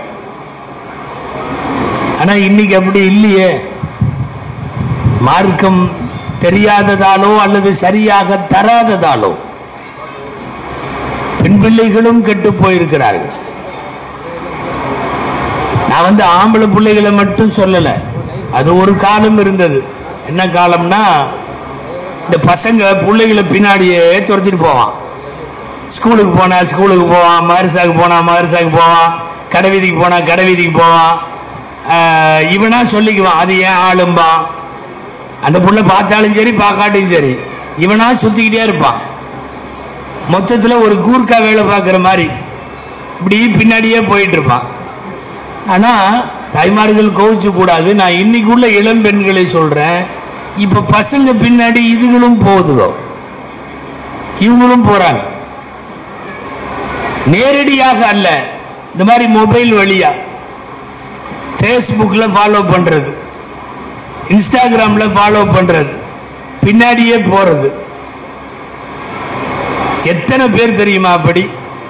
ஆனா இன்னைக்கு அப்படி இல்லையே மார்க்கம் தெரியாததாலோ அல்லது சரியாக தராததாலோ பெண் பிள்ளைகளும் கெட்டு போயிருக்கிறார்கள் நான் வந்து ஆம்பளை பிள்ளைகளை மட்டும் சொல்லல அது ஒரு காலம் இருந்தது என்ன காலம்னா இந்த பசங்க பிள்ளைகளை பின்னாடியே துரத்திட்டு போவான் ஸ்கூலுக்கு போனா ஸ்கூலுக்கு போவான் மதரசாக்கு போனா மதரசாக்கு போவான் கடை வீதிக்கு போனா கடை வீதிக்கு போவான் ஆஹ் இவனா சொல்லிக்குவான் அது ஏன் ஆளும்பான் அந்த புள்ள பார்த்தாலும் சரி பார்க்காட்டியும் சரி இவனா சுத்திக்கிட்டே இருப்பான் மொத்தத்தில் ஒரு கூர்க்கா வேலை பார்க்குற மாதிரி இப்படி பின்னாடியே போயிட்டு இருப்பான் ஆனால் தாய்மார்கள் கோவிச்சு கூடாது நான் இன்னைக்கு உள்ள இளம் பெண்களை சொல்கிறேன் இப்போ பசங்க பின்னாடி இதுகளும் போகுதுகோ இவங்களும் போகிறாங்க நேரடியாக அல்ல இந்த மாதிரி மொபைல் வழியா ஃபேஸ்புக்கில் ஃபாலோ பண்ணுறது இன்ஸ்டாகிராமில் ஃபாலோ பண்ணுறது பின்னாடியே போகிறது எத்தனை பேர் தெரியுமா அப்படி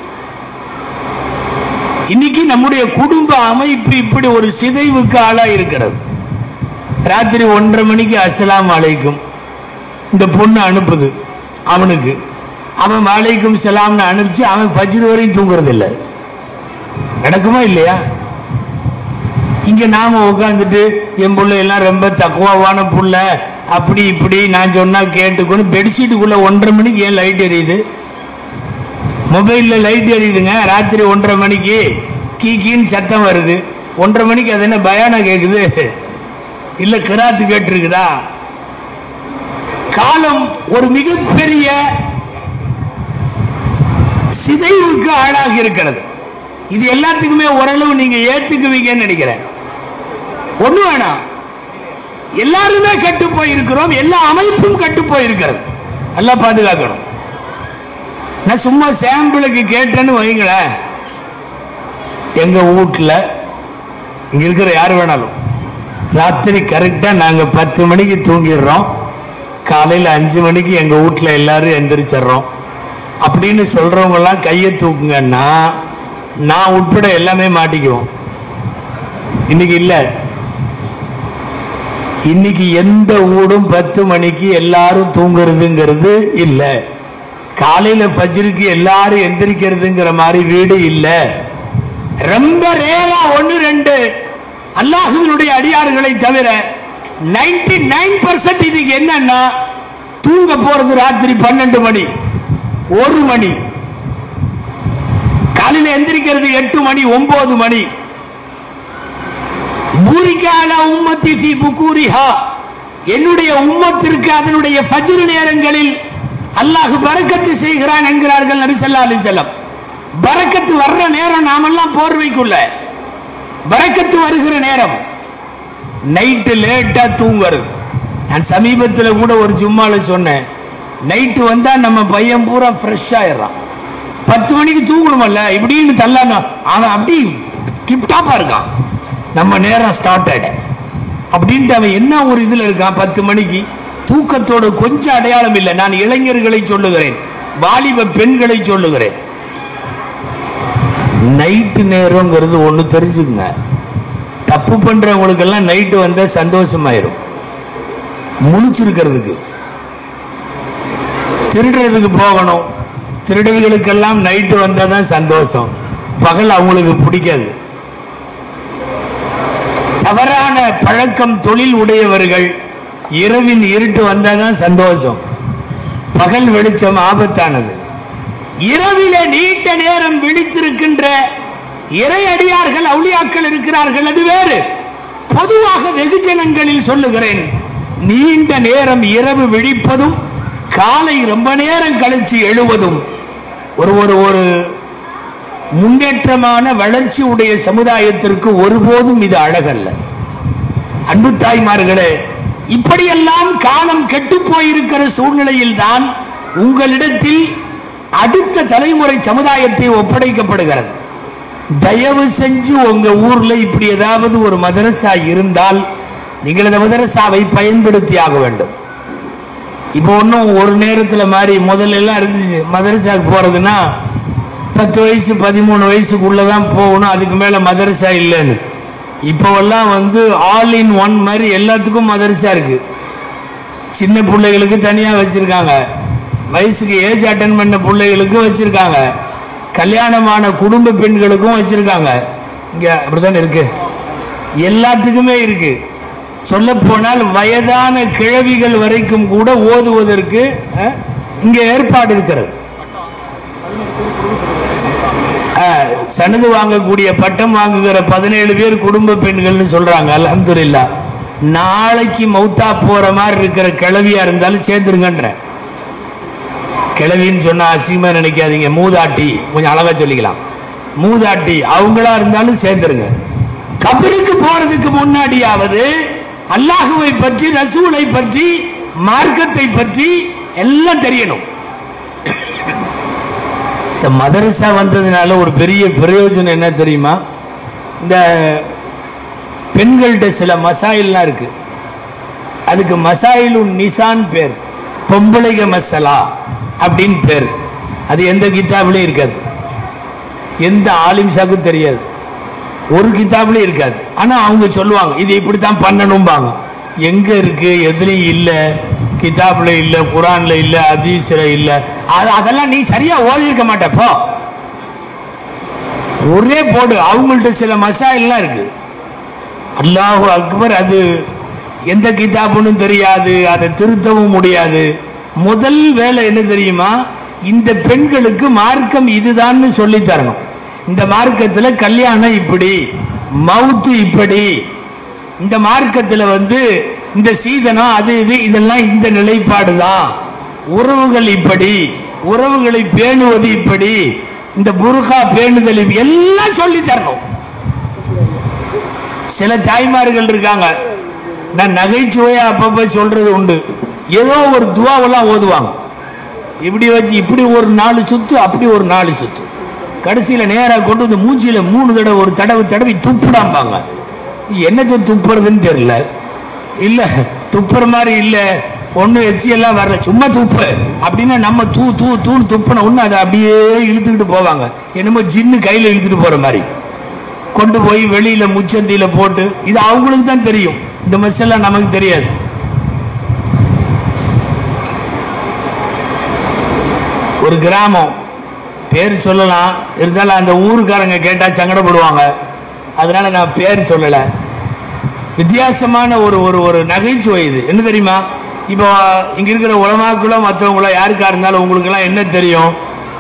இன்னைக்கு நம்முடைய குடும்ப அமைப்பு இப்படி ஒரு சிதைவுக்கு ஆளா இருக்கிறது ராத்திரி ஒன்றரை மணிக்கு அஸ்ஸலாமு அலைக்கும் இந்த பொண்ணு அனுப்புது அவனுக்கு அவன் வலைக்கும் சலாம்னு அனுப்பிச்சு அவன் ஃபஜ்ர் வரையும் தூங்குறது இல்லை நடக்குமா இல்லையா இங்க நாம உட்காந்துட்டு என் புள்ள எல்லாம் ரொம்ப தக்குவாவான புள்ள அப்படி இப்படி நான் சொன்னா கேட்டுக்கணும் பெட்ஷீட்டுக்குள்ள ஒன்றரை மணிக்கு ஏன் லைட் எரியுது மொபைலில் லைட் எரியுதுங்க ராத்திரி ஒன்றரை மணிக்கு கீ கீன்னு சத்தம் வருது ஒன்றரை மணிக்கு அது என்ன பயானா கேட்குது இல்லை கிராத்து கேட்டிருக்குதா காலம் ஒரு மிகப்பெரிய சிதைவுக்கு ஆளாகி இருக்கிறது இது எல்லாத்துக்குமே ஓரளவு நீங்க ஏத்துக்குவீங்கன்னு நினைக்கிறேன் ஒண்ணு வேணாம் எல்லாருமே கெட்டு போயிருக்கிறோம் எல்லா அமைப்பும் கெட்டு போயிருக்கிறது எல்லாம் பாதுகாக்கணும் நான் சும்மா சாம்பிளுக்கு கேட்டேன்னு வைங்களேன் எங்க வீட்டில் இங்க இருக்கிற யார் வேணாலும் ராத்திரி கரெக்டாக நாங்கள் பத்து மணிக்கு தூங்கிடுறோம் காலையில் அஞ்சு மணிக்கு எங்கள் வீட்டில் எல்லாரும் எந்திரிச்சிடுறோம் அப்படின்னு சொல்கிறவங்கெல்லாம் கையை தூக்குங்கன்னா நான் உட்பட எல்லாமே மாட்டிக்குவோம் இன்னைக்கு இல்லை இன்னைக்கு எந்த ஊடும் பத்து மணிக்கு எல்லாரும் தூங்குறதுங்கிறது இல்லை காலையில ஃபஜ்ருக்கு எல்லாரும் எந்திரிக்கிறதுங்கிற மாதிரி வீடு இல்லை ரொம்ப ரேரா ஒன்று ரெண்டு அல்லாஹுவினுடைய அடியார்களை தவிர 99% நைன் பர்சன்ட் இன்னைக்கு என்னன்னா தூங்க போறது ராத்திரி பன்னெண்டு மணி ஒரு மணி காலையில எந்திரிக்கிறது எட்டு மணி ஒன்பது மணி பூரிக்கால உம்மத்தி ஃபி புக்கூரிஹா என்னுடைய உம்மத்திற்கு அதனுடைய ஃபஜ்ர் நேரங்களில் அல்லாஹ் பரக்கத்து செய்கிறான் என்கிறார்கள் நபி ஸல்லல்லாஹு அலைஹி வஸல்லம் பரக்கத்து வர்ற நேரம் நாமெல்லாம் போர்வைக்குள்ள பரக்கத்து வருகிற நேரம் நைட்டு லேட்டா தூங்குறது நான் சமீபத்தில் கூட ஒரு ஜும்மால சொன்னேன் நைட்டு வந்தா நம்ம பையன் பூரா ஃப்ரெஷ் ஆயிடுறான் பத்து மணிக்கு தூங்கணுமல்ல இப்படின்னு தள்ளான அவன் அப்படி டிப்டாப்பா இருக்கான் நம்ம நேரம் ஸ்டார்ட் ஆயிட அப்படின்ட்டு அவன் என்ன ஒரு இதுல இருக்கான் பத்து மணிக்கு தூக்கத்தோட கொஞ்சம் அடையாளம் இல்லை நான் இளைஞர்களை சொல்லுகிறேன் வாலிப பெண்களை சொல்லுகிறேன் நைட்டு நேரங்கிறது ஒன்று தெரிஞ்சுக்குங்க தப்பு பண்றவங்களுக்கெல்லாம் நைட்டு வந்தா சந்தோஷமாயிரும் முழிச்சிருக்கிறதுக்கு திருடுறதுக்கு போகணும் திருடர்களுக்கெல்லாம் நைட்டு வந்தால் தான் சந்தோஷம் பகல் அவங்களுக்கு பிடிக்காது தவறான பழக்கம் தொழில் உடையவர்கள் இரவின் இருட்டு வந்தால் தான் சந்தோஷம் பகல் வெளிச்சம் ஆபத்தானது இரவில நீண்ட நேரம் விழித்திருக்கின்ற இறையடியார்கள் அவுளியாக்கள் இருக்கிறார்கள் அது வேறு பொதுவாக வெகுஜனங்களில் சொல்லுகிறேன் நீண்ட நேரம் இரவு விழிப்பதும் காலை ரொம்ப நேரம் கழிச்சு எழுவதும் ஒரு ஒரு ஒரு முன்னேற்றமான வளர்ச்சி உடைய சமுதாயத்திற்கு ஒருபோதும் இது அழகல்ல அன்பு தாய்மார்களே இப்படியெல்லாம் காலம் கெட்டு போயிருக்கிற சூழ்நிலையில் தான் உங்களிடத்தில் அடுத்த தலைமுறை சமுதாயத்தை ஒப்படைக்கப்படுகிறது தயவு செஞ்சு உங்க ஊர்ல இப்படி ஏதாவது ஒரு மதரசா இருந்தால் நீங்கள் அந்த மதரசாவை பயன்படுத்தி ஆக வேண்டும் இப்போ ஒன்றும் ஒரு நேரத்தில் மாதிரி முதல்ல எல்லாம் இருந்துச்சு மதரசாவுக்கு போகிறதுனா பத்து வயசு பதிமூணு வயசுக்குள்ளே தான் போகணும் அதுக்கு மேலே மதரசா இல்லைன்னு இப்போவெல்லாம் வந்து ஆல் இன் ஒன் மாதிரி எல்லாத்துக்கும் மதரசா இருக்குது சின்ன பிள்ளைகளுக்கு தனியாக வச்சுருக்காங்க வயசுக்கு ஏஜ் அட்டன் பண்ண பிள்ளைகளுக்கு வச்சுருக்காங்க கல்யாணமான குடும்ப பெண்களுக்கும் வச்சுருக்காங்க இங்கே அப்படித்தானே இருக்கு எல்லாத்துக்குமே இருக்கு சொல்ல போனால் வயதான கிழவிகள் வரைக்கும் கூட ஓதுவதற்கு அஹ், இங்கே ஏற்பாடு இருக்கிறது அஹ், சனது வாங்கக்கூடிய பட்டம் வாங்குகிற பதினேழு பேர் குடும்ப பெண்கள்னு சொல்றாங்க அல்ஹம்துலில்லா நாளைக்கு மௌத்தா போற மாதிரி இருக்கிற கிழவியா இருந்தாலும் சேர்ந்துருங்கன்றேன் கிழவின்னு சொன்னா அசிங்கமா நினைக்காதீங்க மூதாட்டி கொஞ்சம் அழகா சொல்லிக்கலாம் மூதாட்டி அவங்களா இருந்தாலும் சேர்ந்துருங்க கபருக்கு போறதுக்கு முன்னாடியாவது அல்லாஹுவை பற்றி ரசூலை பற்றி மார்க்கத்தை பற்றி எல்லாம் தெரியணும் இந்த மதரசா வந்ததுனால ஒரு பெரிய பிரயோஜனம் என்ன தெரியுமா இந்த பெண்கள்கிட்ட சில மசாயில்லாம் இருக்கு அதுக்கு மசாயிலு நிசான் பேர் பொம்பளைக மசலா அப்படின்னு பேர் அது எந்த கித்தாப்லயும் இருக்காது எந்த ஆலிம்சாக்கும் தெரியாது ஒரு கித்தாப்லயும் இருக்காது ஆனா அவங்க சொல்லுவாங்க இது இப்படித்தான் பண்ணணும்பாங்க எங்க இருக்கு எதுலயும் இல்ல கிதாப்ல இல்ல குரான்ல இல்ல ஹதீஸ்ல இல்ல அது அதெல்லாம் நீ சரியா ஓதிருக்க மாட்டப்போ ஒரே போடு அவங்கள்ட்ட சில மசாயில்லாம் இருக்கு அல்லாஹு அக்பர் அது எந்த கிதாபுன்னு தெரியாது அதை திருத்தவும் முடியாது முதல் வேலை என்ன தெரியுமா இந்த பெண்களுக்கு மார்க்கம் இதுதான்னு சொல்லி தரணும் இந்த மார்க்கத்துல கல்யாணம் இப்படி மவுத்து இப்படி இந்த மார்க்கத்துல வந்து இந்த சீதனம் அது இது இதெல்லாம் இந்த நிலைப்பாடு தான் உறவுகள் இப்படி உறவுகளை பேணுவது இப்படி இந்த புருகா பேணுதல் இப்படி எல்லாம் சொல்லி தரணும் சில தாய்மார்கள் இருக்காங்க நான் நகைச்சுவையா அப்பப்ப சொல்றது உண்டு ஏதோ ஒரு துவாவெல்லாம் ஓதுவாங்க இப்படி வச்சு இப்படி ஒரு நாலு சுத்து அப்படி ஒரு நாலு சுத்து கடைசியில நேரா கொண்டு வந்து மூஞ்சியில மூணு தடவை ஒரு தடவை தடவை துப்புடாம்பாங்க என்னது துப்புறதுன்னு தெரியல இல்ல துப்புற மாதிரி இல்ல ஒண்ணு எச்சி எல்லாம் வரல சும்மா துப்பு அப்படின்னா நம்ம தூ தூ தூன்னு துப்புன ஒண்ணு அதை அப்படியே இழுத்துக்கிட்டு போவாங்க என்னமோ ஜின்னு கையில இழுத்துட்டு போற மாதிரி கொண்டு போய் வெளியில முச்சந்தியில போட்டு இது அவங்களுக்கு தான் தெரியும் இந்த மெஸ்ஸெல்லாம் நமக்கு தெரியாது ஒரு கிராமம் பேர் சொல்லலாம் இருந்தாலும் அந்த ஊருக்காரங்க கேட்டா சங்கடப்படுவாங்க அதனால நான் பேர் சொல்லலை வித்தியாசமான ஒரு ஒரு ஒரு நகைச்சுவை இது என்ன தெரியுமா இப்போ இங்க இருக்கிற உலமாக்குள்ள மற்றவங்கள யாருக்கா இருந்தாலும் உங்களுக்கெல்லாம் என்ன தெரியும்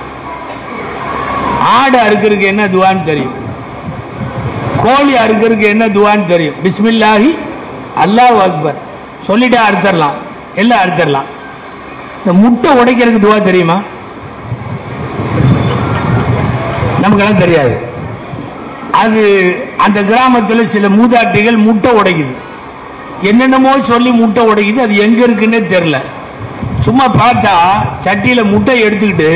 ஆடு அறுக்கிறதுக்கு என்ன துவான்னு தெரியும் கோழி அறுக்கிறதுக்கு என்ன துவான்னு தெரியும் பிஸ்மில்லாஹி அல்லாஹ் அக்பர் சொல்லிட்டு அறுத்தரலாம் எல்லாம் அறுத்தரலாம் இந்த முட்டை உடைக்கிறதுக்கு துவா தெரியுமா நமக்கெல்லாம் தெரியாது அது அந்த கிராமத்தில் சில மூதாட்டிகள் முட்டை உடைக்குது என்னென்னமோ சொல்லி முட்டை உடைக்குது அது எங்க இருக்குன்னே தெரில சும்மா பார்த்தா சட்டியில முட்டை எடுத்துக்கிட்டு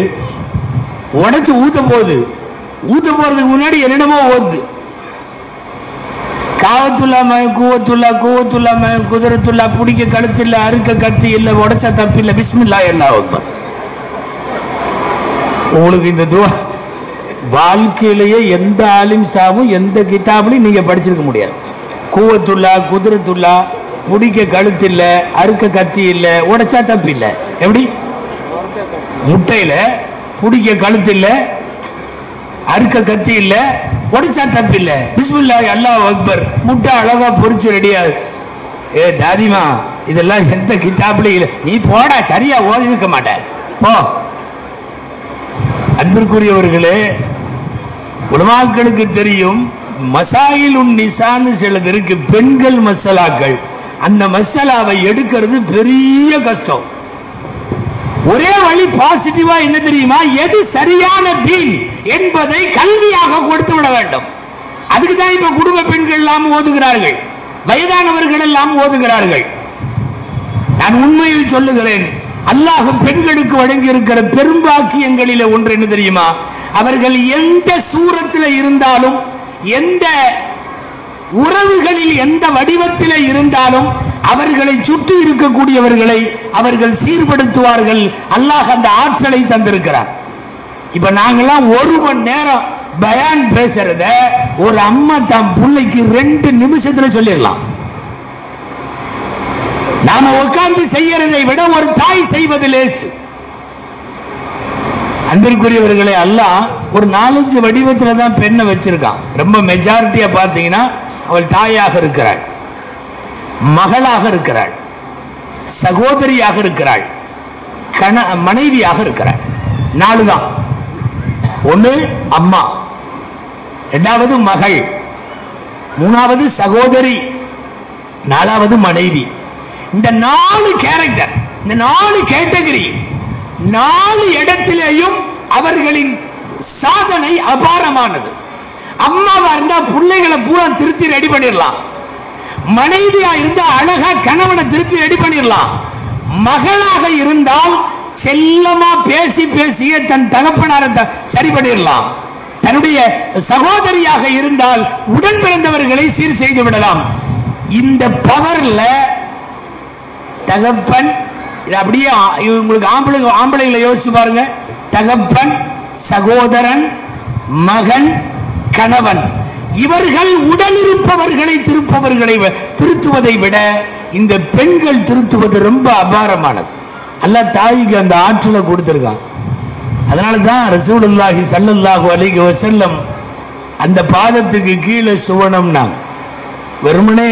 உடைச்சு ஊத்த போகுது ஊத்த போறதுக்கு முன்னாடி என்னென்னமோ ஓடுது காவத்துல்லா மய கூவத்துல்லா கூவத்துல்லா மய குதிரத்துல்லா பிடிக்க கழுத்து இல்லை அறுக்க கத்தி இல்லை உடச்ச தப்பு இல்லை பிஸ்மில்லா அல்லாஹ் அக்பர் உங்களுக்கு இந்த துவா வாழ்க்கையிலேயே எந்த ஆலிம் சாவும் எந்த கிதாபிலையும் நீங்க படிச்சிருக்க முடியாது கூவத்துல்லா குதிரத்துல்லா பிடிக்க கழுத்து இல்லை அறுக்க கத்தி இல்லை உடைச்சா தப்பு இல்லை எப்படி முட்டையில பிடிக்க கழுத்து இல்லை அறுக்க கத்தி இல்ல உடைச்சா தப்பு இல்ல பிஸ்மில்லா அல்லாஹ் அக்பர் முட்டை அழகா பொரிச்சு ரெடியாது ஏ தாதிமா இதெல்லாம் எந்த கிதாப்லயும் இல்லை நீ போடா சரியா ஓதி இருக்க மாட்ட போ அன்பிற்குரியவர்களே உலமாக்களுக்கு தெரியும் மசாயில் உன் நிசான்னு சிலது இருக்கு பெண்கள் மசாலாக்கள் அந்த மசாலாவை எடுக்கிறது பெரிய கஷ்டம் ஒரே வழி பாசிட்டிவா என்ன தெரியுமா எது சரியான தீன் என்பதை கல்வியாக கொடுத்து விட வேண்டும் அதுக்கு தான் இப்ப குடும்ப பெண்கள் எல்லாம் ஓதுகிறார்கள் வயதானவர்கள் எல்லாம் ஓதுகிறார்கள் நான் உண்மையில் சொல்லுகிறேன் அல்லாஹ் பெண்களுக்கு வழங்கி இருக்கிற பெரும்பாக்கியங்களில ஒன்று என்ன தெரியுமா அவர்கள் எந்த சூரத்தில் இருந்தாலும் எந்த உறவுகளில் எந்த வடிவத்தில் இருந்தாலும் அவர்களை சுற்றி இருக்கக்கூடியவர்களை அவர்கள் சீர்படுத்துவார்கள் அல்லாஹ் அந்த ஆற்றலை தந்திருக்கிறார் இப்ப நாங்கெல்லாம் ஒரு மணி நேரம் பயான் பேசுறத ஒரு அம்மா தம் பிள்ளைக்கு ரெண்டு நிமிஷத்துல சொல்லிடலாம் நாம உட்கார்ந்து செய்யறதை விட ஒரு தாய் செய்வது லேசு அன்பிற்குரியவர்களே அல்லாஹ் ஒரு நாலஞ்சு வடிவத்துல தான் பெண்ணை வச்சிருக்கான் ரொம்ப மெஜாரிட்டியா பார்த்தீங்கன்னா அவள் தாயாக இருக்கிறாள் மகளாக இருக்கிறாள் சகோதரியாக இருக்கிறாள் கண மனைவியாக இருக்கிறாள் நாலு தான் ஒன்று அம்மா ரெண்டாவது மகள் மூணாவது சகோதரி நாலாவது மனைவி இந்த நாலு கேரக்டர் இந்த நாலு கேட்டகரி நாலு இடத்திலேயும் அவர்களின் சாதனை அபாரமானது அம்மாவா இருந்தா பிள்ளைகளை பூரா திருத்தி ரெடி பண்ணிடலாம் மனைவியா இருந்தா அழகா கணவனை திருத்தி ரெடி பண்ணிடலாம் மகளாக இருந்தால் செல்லமா பேசி பேசியே தன் தகப்பனாரை த- சரி பண்ணிடலாம் தன்னுடைய சகோதரியாக இருந்தால் உடன் பிறந்தவர்களை சீர் செய்து விடலாம் இந்த பவர்ல தகப்பன் இது அப்படியே ஆ- இது உங்களுக்கு ஆம்பளை ஆம்பளைகளை யோசிச்சு பாருங்க தகப்பன் சகோதரன் மகன் கணவன் இவர்கள் உடன் இருப்பவர்களை திருப்பவர்களை வ- திருத்துவதை விட இந்த பெண்கள் திருத்துவது ரொம்ப அபாரமானது அல்லாஹ் தாய்க்கு அந்த ஆற்றலை கொடுத்துருக்கான் அதனால தான் ரசூலுல்லாஹி ஸல்லல்லாஹு அலைஹி வஸல்லம் அந்த பாதத்துக்கு கீழே சுவனம்னா வெறுமனே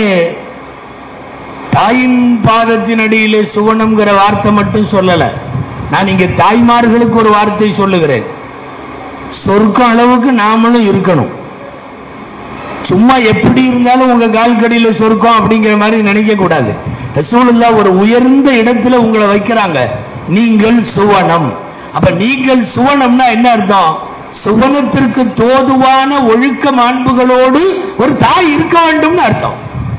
தாயின் பாதத்தின் அடியிலே சுவனம்ங்கிற வார்த்தை மட்டும் சொல்லல நான் இங்க தாய்மார்களுக்கு ஒரு வார்த்தை சொல்லுகிறேன் சொர்க்கம் அளவுக்கு நாமளும் இருக்கணும் சும்மா எப்படி இருந்தாலும் உங்க கால் கடியில சொர்க்கம் அப்படிங்கிற மாதிரி நினைக்க கூடாது ரசூலுல்லா ஒரு உயர்ந்த இடத்துல உங்களை வைக்கிறாங்க நீங்கள் சுவனம் அப்ப நீங்கள் சுவனம்னா என்ன அர்த்தம் சுவனத்திற்கு தோதுவான ஒழுக்க மாண்புகளோடு ஒரு தாய் இருக்க வேண்டும்னு அர்த்தம்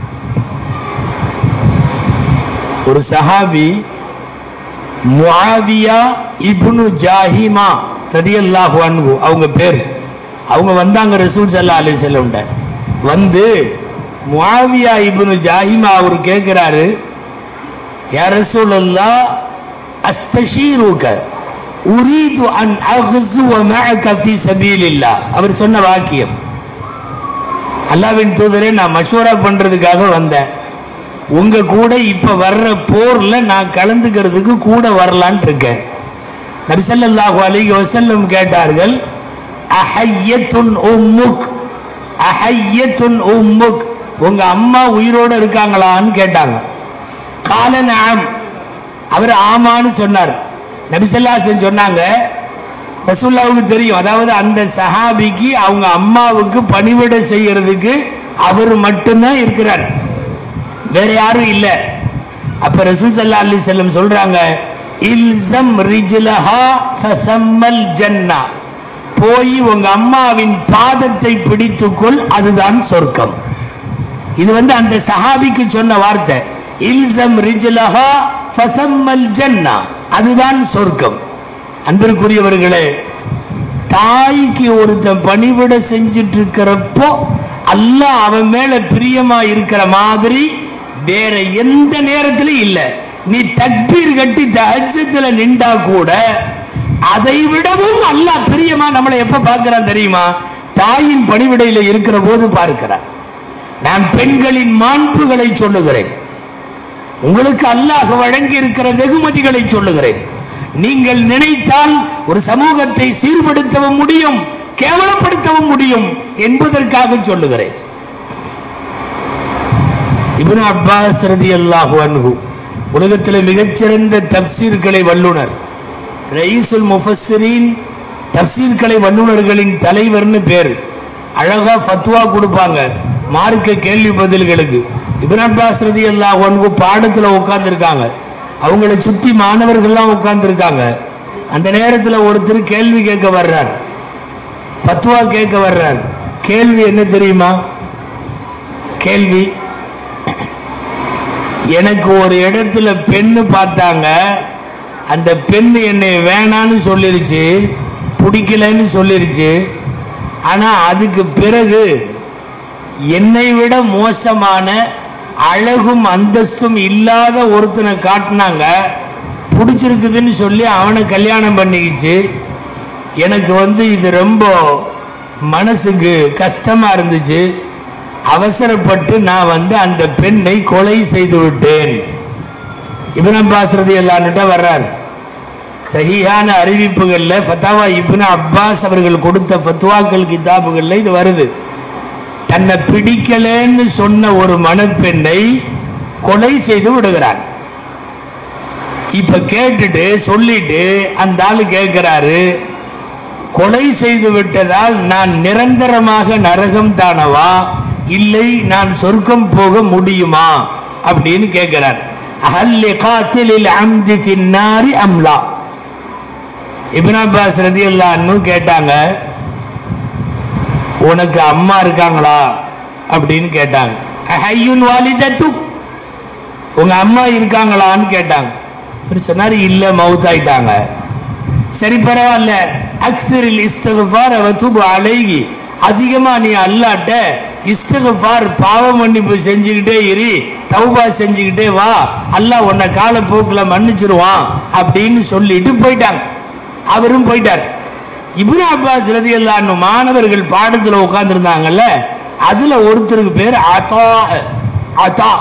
ஒரு சஹாபி முஆவியா இப்னு ஜாஹிமா ரதியல்லாஹு அன்ஹு அவங்க பேர் அவங்க வந்தாங்க ரசூல் ஸல்லல்லாஹு அலைஹி வஸல்லம் வந்து முஆவியா இப்னு ஜாஹிமா அவர் கேட்கிறாரு யா ரசூலல்லாஹ் அஸ்தஷீருக உரீது அன் அக்ஸுவ மஅக ஃபீ சபீலில்லாஹ் அவர் சொன்ன வாக்கியம் அல்லாஹ்வின் தூதரே நான் மஷூரா பண்றதுக்காக வந்தேன் உங்க கூட இப்ப வர்ற போர்ல நான் கலந்துக்கிறதுக்கு கூட வரலான் இருக்கேன் நபி ஸல்லல்லாஹு அலைஹி வஸல்லம் கேட்டார்கள் அஹய்யத்துன் உம்முக் அஹய்யத்துன் உம்முக் உங்க அம்மா உயிரோட இருக்காங்களான்னு கேட்டாங்க கால நஅம் அவர் ஆமான்னு சொன்னார் நபி ஸல்லல்லாஹு அலைஹி வஸல்லம் சொன்னாங்க ரசூல்லாவுக்கு தெரியும் அதாவது அந்த சஹாபிக்கு அவங்க அம்மாவுக்கு பணிவிடை செய்யறதுக்கு அவர் மட்டும்தான் இருக்கிறார் வேற யாரும் இல்ல அப்ப ரசூல் ஸல்லல்லாஹு அலைஹி வஸல்லம் சொல்றாங்க இல்சம் ரிஜ்லஹா ஃபசம்மல் ஜன்னா போய் உங்க அம்மாவின் பாதத்தை பிடித்துக்கொள் அதுதான் சொர்க்கம் இது வந்து அந்த சஹாபிக்கு சொன்ன வார்த்தை இல்சம் ரிஜ்லஹா ஃபசம்மல் ஜன்னா அதுதான் சொர்க்கம் அன்பிற்குரியவர்களே தாய்க்கு ஒருத்தன் பணிவிட செஞ்சுட்டு இருக்கிறப்போ அல்லாஹ் அவன் மேல பிரியமா இருக்கிற மாதிரி வேற எந்த நேரத்திலும் இல்ல நீ தக்பீர் கட்டி தஹஜத்துல நின்றா கூட அதை விடவும் அல்லாஹ் பிரியமா நம்மளை எப்ப பார்க்கிறான் தெரியுமா தாயின் பணிவிடையில இருக்கிற போது பார்க்கிறான் நான் பெண்களின் மாண்புகளை சொல்லுகிறேன் உங்களுக்கு அல்லாஹ் வழங்கி இருக்கிற வெகுமதிகளை சொல்லுகிறேன் நீங்கள் நினைத்தால் ஒரு சமூகத்தை சீர்படுத்தவும் முடியும் கேவலப்படுத்தவும் முடியும் என்பதற்காக சொல்லுகிறேன் இப்னு அப்பாஸ் ரதியல்லாஹு அன்ஹு உலகத்தில் மிகச்சிறந்த தப்சீர்களை வல்லுனர் ரயீசுல் முஃபஸ்ஸிரீன் தப்சீர்களை வல்லுனர்களின் தலைவர்னு பேர் அழகா ஃபத்வா கொடுப்பாங்க மார்க்க கேள்வி பதில்களுக்கு இப்னு அப்பாஸ் ரதியல்லாஹு அன்ஹு பாடத்துல உட்கார்ந்திருக்காங்க அவங்கள சுத்தி மாணவர்கள்லாம் உட்கார்ந்திருக்காங்க அந்த நேரத்தில் ஒருத்தர் கேள்வி கேட்க வர்றார் ஃபத்வா கேட்க வர்றார் கேள்வி என்ன தெரியுமா கேள்வி எனக்கு ஒரு இடத்துல பெண்ணு பார்த்தாங்க அந்த பெண்ணு என்னை வேணான்னு சொல்லிருச்சு பிடிக்கலன்னு சொல்லிருச்சு ஆனால் அதுக்கு பிறகு என்னை விட மோசமான அழகும் அந்தஸ்தும் இல்லாத ஒருத்தனை காட்டினாங்க பிடிச்சிருக்குதுன்னு சொல்லி அவனை கல்யாணம் பண்ணிக்கிச்சு எனக்கு வந்து இது ரொம்ப மனசுக்கு கஷ்டமாக இருந்துச்சு அவசரப்பட்டு நான் வந்து அந்த பெண்ணை கொலை செய்து விட்டேன் இப்னு அப்பாஸ் ரதி எல்லான்னுட்ட வர்றார் சஹியான அறிவிப்புகளில் ஃபத்தாவா இப்னு அப்பாஸ் அவர்கள் கொடுத்த ஃபத்வாக்கள் கிதாபுகளில் இது வருது தன்னை பிடிக்கலன்னு சொன்ன ஒரு மணப்பெண்ணை கொலை செய்து விடுகிறார் இப்ப கேட்டுட்டு சொல்லிட்டு அந்த ஆளு கேட்கிறாரு கொலை செய்து விட்டதால் நான் நிரந்தரமாக நரகம் தானவா இல்லை நான் சொர்க்கம் போக முடியுமா அப்படின்னு கேட்கிறார் அஹல்லி காத்திலில் அம்தி ஃபின்னாரி அம்லா இப்னு அப்பாஸ் ரதியல்லான்னு கேட்டாங்க உனக்கு அம்மா இருக்காங்களா அப்படின்னு கேட்டாங்க ஹையுன் வாலிதத்து உங்க அம்மா இருக்காங்களான்னு கேட்டாங்க இவர் சொன்னார் இல்ல மவுத் ஆயிட்டாங்க சரி பரவாயில்ல அக்ஸரில் இஸ்தகஃபார் வத்துபு அலைகி அதிகமா நீ அல்லாட்ட இஸ்தகஃபார் பாவ மன்னிப்பு செஞ்சுக்கிட்டே இரு தௌபா செஞ்சுக்கிட்டே வா அல்லாஹ் உன்னை காலப்போக்கில் மன்னிச்சிருவான் அப்படின்னு சொல்லிட்டு போயிட்டாங்க அவரும் போயிட்டார் இப்னு அப்பாஸ் ரதியல்லான்னு மாணவர்கள் பாடத்தில் உட்கார்ந்துருந்தாங்கல்ல அதுல ஒருத்தருக்கு பேர் அத்தா அத்தா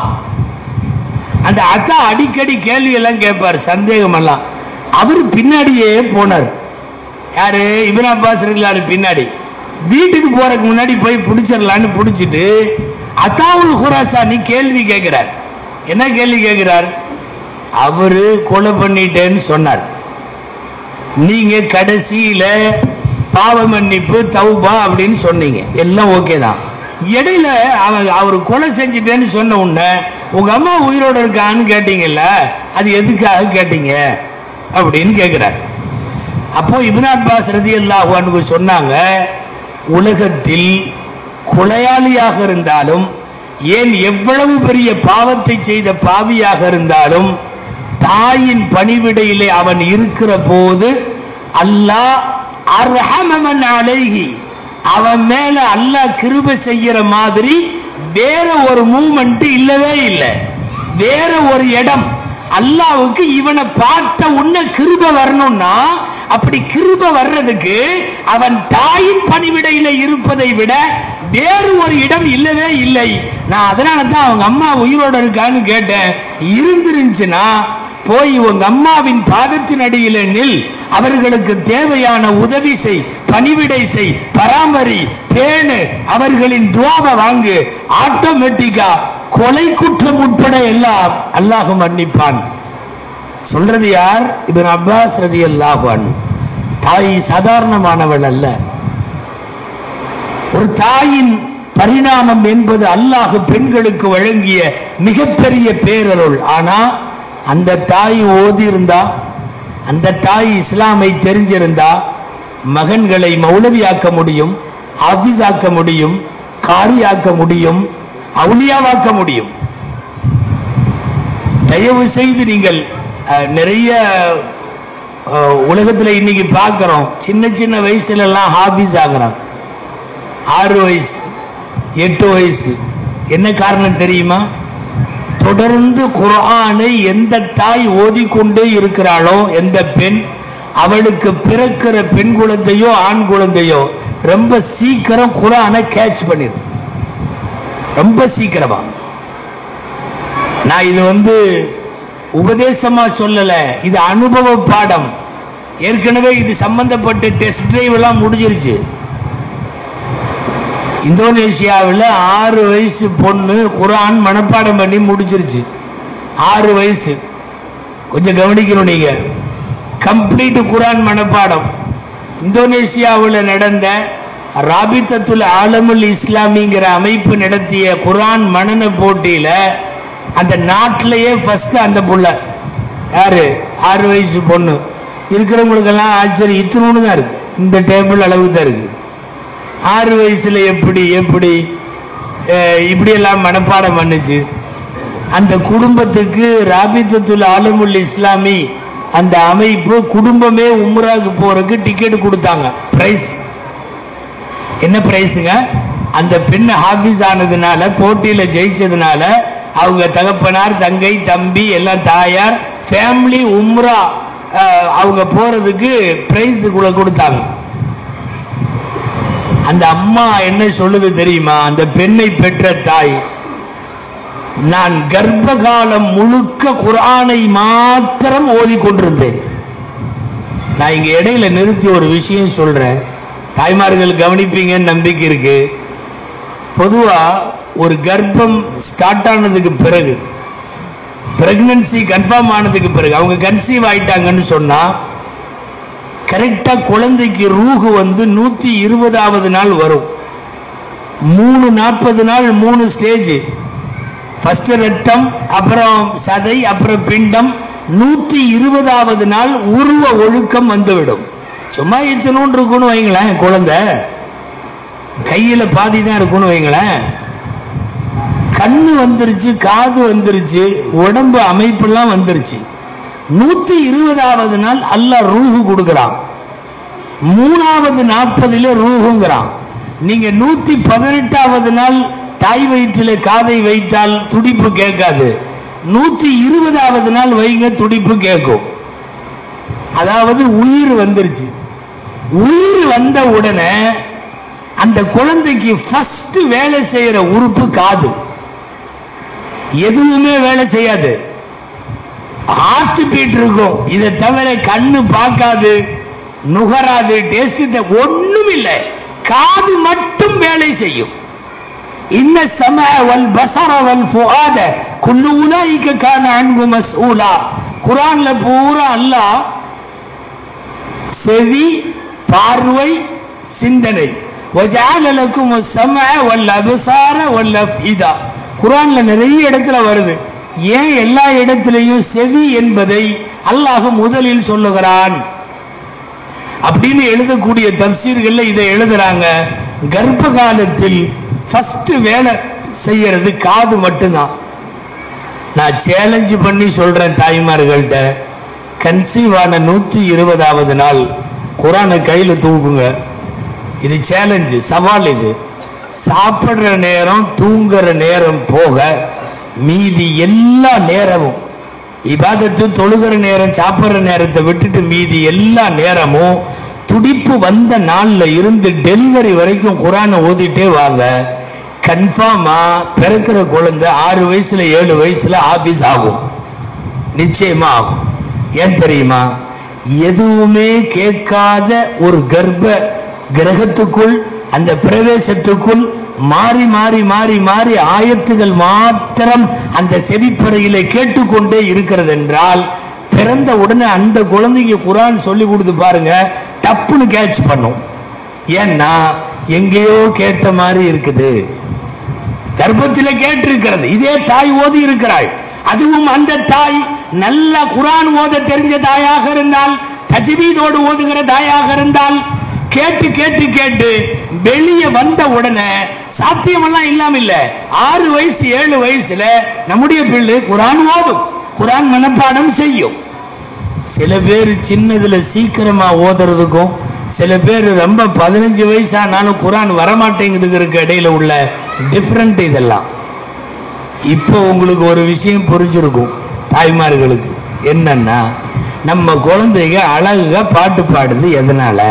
அந்த அத்தா அடிக்கடி கேள்வி எல்லாம் கேட்பார் சந்தேகம் எல்லாம் அவர் பின்னாடியே போனார் யாரு இப்னு அப்பாஸ் ரதியல்லாரு பின்னாடி வீட்டுக்கு போறதுக்கு முன்னாடி போய் பிடிச்சிடலான்னு பிடிச்சிட்டு அத்தாவுல் குராசானி கேள்வி கேட்கிறார் என்ன கேள்வி கேட்கிறார் அவரு கொலை பண்ணிட்டேன்னு சொன்னார் நீங்க கடைசியில பாவ மன்னிப்பு தௌபா அப்படின்னு சொன்னீங்க எல்லாம் ஓகே தான் இடையில அவன் அவர் கொலை செஞ்சிட்டேன்னு சொன்ன உடனே உங்க அம்மா உயிரோட இருக்கான்னு கேட்டீங்கல்ல அது எதுக்காக கேட்டீங்க அப்படின்னு கேட்கிறார் அப்போ இப்னு அப்பாஸ் ரதி அல்லாஹ் சொன்னாங்க உலகத்தில் கொலையாளியாக இருந்தாலும் ஏன் எவ்வளவு பெரிய பாவத்தை செய்த பாவியாக இருந்தாலும் தாயின் பணிவிடையிலே அவன் இருக்கிற போது அல்லாஹ் அர்ஹமமன் அலைஹி அவன் மேல அல்லாஹ் கிருபை செய்யற மாதிரி வேற ஒரு மூமெண்ட் இல்லவே இல்லை வேற ஒரு இடம் அல்லாவுக்கு இவனை பார்த்த உன்ன கிருபை வரணும்னா அப்படி கிருபை வர்றதுக்கு அவன் தாயின் பணிவிடையில இருப்பதை விட வேறு ஒரு இடம் இல்லவே இல்லை நான் அதனால தான் அவங்க அம்மா உயிரோட இருக்கான்னு கேட்டேன் இருந்துருந்துச்சுன்னா போய் உங்க அம்மாவின் பாதத்தின் அடியில நில் அவர்களுக்கு தேவையான உதவி செய் பணிவிடை செய் பராமரி பேணு அவர்களின் துவாவை வாங்கு ஆட்டோமேட்டிக்கா கொலை குற்றம் உட்பட எல்லாம் அல்லாஹ் மன்னிப்பான் சொல்றது யார் இவன் அப்பாஸ் ரதி அல்லாஹான் தாய் சாதாரணமானவள் அல்ல ஒரு தாயின் பரிணாமம் என்பது அல்லாஹ் பெண்களுக்கு வழங்கிய மிகப்பெரிய பேரருள் ஆனா அந்த தாய் ஓதி இருந்தா அந்த தாய் இஸ்லாமை தெரிஞ்சிருந்தா மகன்களை மௌலவியாக்க முடியும் ஆக்க முடியும் காரியாக்க முடியும் அவுலியாவாக்க முடியும் தயவு செய்து நீங்கள் அஹ், நிறைய அஹ், உலகத்துல இன்னைக்கு பார்க்கிறோம் சின்ன சின்ன வயசுல எல்லாம் ஹாபிஸ் ஆகுறாங்க ஆறு வயசு எட்டு வயசு என்ன காரணம் தெரியுமா தொடர்ந்து குர்ஆனை எந்த தாய் ஓதிக்கொண்டே இருக்கிறாளோ எந்த பெண் அவளுக்கு பிறக்கிற பெண் குழந்தையோ ஆண் குழந்தையோ ரொம்ப சீக்கிரம் குர்ஆனை கேட்ச் பண்ணிடும் ரொம்ப சீக்கிரமா நான் இது வந்து உபதேசமா சொல்லல இது அனுபவ பாடம் ஏற்கனவே இது சம்பந்தப்பட்ட டெஸ்ட் டிரைவ் எல்லாம் முடிஞ்சிருச்சு இந்தோனேஷியாவில் ஆறு வயசு பொண்ணு குரான் மனப்பாடம் பண்ணி முடிச்சிருச்சு ஆறு வயசு கொஞ்சம் கவனிக்கணும் நீங்க கம்ப்ளீட் குரான் மனப்பாடம் இந்தோனேஷியாவில் நடந்த ராபித்தத்துல் ஆலமுல் இஸ்லாமிங்கிற அமைப்பு நடத்திய குரான் மனன போட்டியில் அந்த நாட்டிலேயே ஃபர்ஸ்ட் அந்த புள்ள யாரு ஆறு வயசு பொண்ணு இருக்கிறவங்களுக்கெல்லாம் ஆச்சரியம் இத்தனோடு தான் இருக்கு இந்த டேபிள் அளவுக்கு தான் இருக்கு ஆறு வயசுல எப்படி எப்படி அஹ், இப்படியெல்லாம் மனப்பாடம் பண்ணுச்சு அந்த குடும்பத்துக்கு ராபித்தத்துல் ஆலமுல் இஸ்லாமி அந்த அமைப்பு குடும்பமே உம்ராவுக்கு போறதுக்கு டிக்கெட் கொடுத்தாங்க பிரைஸ் என்ன பிரைஸுங்க அந்த பெண் ஹாஃபிஸ் ஆனதுனால போட்டியில ஜெயிச்சதுனால அவங்க தகப்பனார் தங்கை தம்பி எல்லாம் தாயார் ஃபேமிலி உம்ரா அஹ், அவங்க போறதுக்கு பிரைஸுக்குள்ள கொடுத்தாங்க அந்த அம்மா என்ன சொல்லுது தெரியுமா அந்த பெண்ணை பெற்ற தாய் நான் கர்ப்ப காலம் முழுக்க குர்ஆனை மாத்திரம் ஓதிக்கொண்டிருந்தேன் நான் இங்க இடையில நிறுத்தி ஒரு விஷயம் சொல்றேன் தாய்மார்கள் கவனிப்பீங்கன்னு நம்பிக்கை இருக்கு பொதுவா ஒரு கர்ப்பம் ஸ்டார்ட் ஆனதுக்கு பிறகு பிரெக்னன்சி கன்ஃபார்ம் ஆனதுக்கு பிறகு அவங்க கன்சீவ் ஆயிட்டாங்கன்னு சொன்னா கரெக்டா குழந்தைக்கு ரூஹு வந்து நூத்தி இருபதாவது நாள் வரும் மூணு நாற்பது நாள் மூணு ஸ்டேஜ் ஃபர்ஸ்ட் ரத்தம் அப்புறம் சதை அப்புறம் பிண்டம் நூத்தி இருபதாவது நாள் உருவ ஒழுக்கம் வந்துவிடும் சும்மா இத்தனூன் இருக்குன்னு வைங்களேன் குழந்தை கையில பாதி தான் இருக்குன்னு வைங்களேன் கண்ணு வந்துருச்சு காது வந்துருச்சு உடம்பு அமைப்பெல்லாம் வந்துருச்சு நூத்தி இருபதாவது நாள் அல்லாஹ் ரூஹு கொடுக்குறான் மூணாவது நாற்பதுல ரூஹுங்கிறான் நீங்க நூத்தி பதினெட்டாவது நாள் தாய் வயிற்றில காதை வைத்தால் துடிப்பு கேட்காது நூத்தி இருபதாவது நாள் வைங்க துடிப்பு கேட்கும் அதாவது உயிர் வந்துருச்சு உயிர் வந்த உடனே அந்த குழந்தைக்கு ஃபர்ஸ்ட் வேலை செய்யற உறுப்பு காது எதுவுமே வேலை செய்யாது ஹார்ட் பீட் இருக்கும் இதை தவிர கண்ணு பார்க்காது நுகராது டேஸ்ட் ஒண்ணும் இல்லை காது மட்டும் வேலை செய்யும் இன்ன சம வல் பசர வல் ஃபுஆத குல்லு உலாயிக கான அன்கு மஸ்ஊலா குர்ஆன்ல பூரா அல்லாஹ் செவி பார்வை சிந்தனை وجعل لكم السمع والابصار والافئده குர்ஆன்ல நிறைய இடத்துல வருது ஏன் எல்லா இடத்திலையும் செவி என்பதை அல்லாஹ் முதலில் சொல்லுகிறான் அப்படின்னு எழுதக்கூடிய தப்சீர்கள்ல இதை எழுதுறாங்க கர்ப்ப காலத்தில் ஃபர்ஸ்ட் வேலை செய்யறது காது மட்டும்தான் நான் சேலஞ்சு பண்ணி சொல்றேன் தாய்மார்கள்ட்ட கன்சீவ் ஆன நூற்றி இருபதாவது நாள் குரானை கையில் தூக்குங்க இது சேலஞ்சு சவால் இது சாப்பிடுற நேரம் தூங்குற நேரம் போக மீதி எல்லா நேரமும் இபாதத்து தொழுகிற நேரம் சாப்பிட்ற நேரத்தை விட்டுட்டு மீதி எல்லா நேரமும் துடிப்பு வந்த நாள்ல இருந்து டெலிவரி வரைக்கும் குரானை ஓதிட்டே வாங்க கன்ஃபார்மா பிறக்கிற குழந்தை ஆறு வயசுல ஏழு வயசுல ஆபீஸ் ஆகும் நிச்சயமா ஆகும் ஏன் தெரியுமா எதுவுமே கேட்காத ஒரு கர்ப்ப கிரகத்துக்குள் அந்த பிரவேசத்துக்குள் மாறி மாறி மாறி மாறி ஆயத்துகள் மாத்திரம் அந்த செவிப்பறையிலே கேட்டுக்கொண்டே இருக்கிறது என்றால் பிறந்த உடனே அந்த குழந்தைக்கு குரான் சொல்லி கொடுத்து பாருங்க டப்புன்னு கேட்ச் பண்ணும் ஏன்னா எங்கேயோ கேட்ட மாதிரி இருக்குது கர்ப்பத்தில் கேட்டிருக்கிறது இதே தாய் ஓதி இருக்கிறாள் அதுவும் அந்த தாய் நல்ல குரான் ஓத தெரிஞ்ச தாயாக இருந்தால் தஜ்வீதோடு ஓதுகிற தாயாக இருந்தால் கேட்டு கேட்டு கேட்டு வெளியே வந்த உடனே சாத்தியமெல்லாம் இல்லாம இல்ல ஆறு வயசு ஏழு வயசுல நம்முடைய பிள்ளை குரான் ஓதும் குரான் மனப்பாடம் செய்யும் சில பேர் சின்னதுல சீக்கிரமா ஓதுறதுக்கும் சில பேர் ரொம்ப பதினஞ்சு வயசானாலும் குரான் வரமாட்டேங்குதுங்கிறதுக்கு இடையில உள்ள டிஃப்ரெண்ட் இதெல்லாம் இப்போ உங்களுக்கு ஒரு விஷயம் புரிஞ்சிருக்கும் தாய்மார்களுக்கு என்னன்னா நம்ம குழந்தைங்க அழகா பாட்டு பாடுது எதனால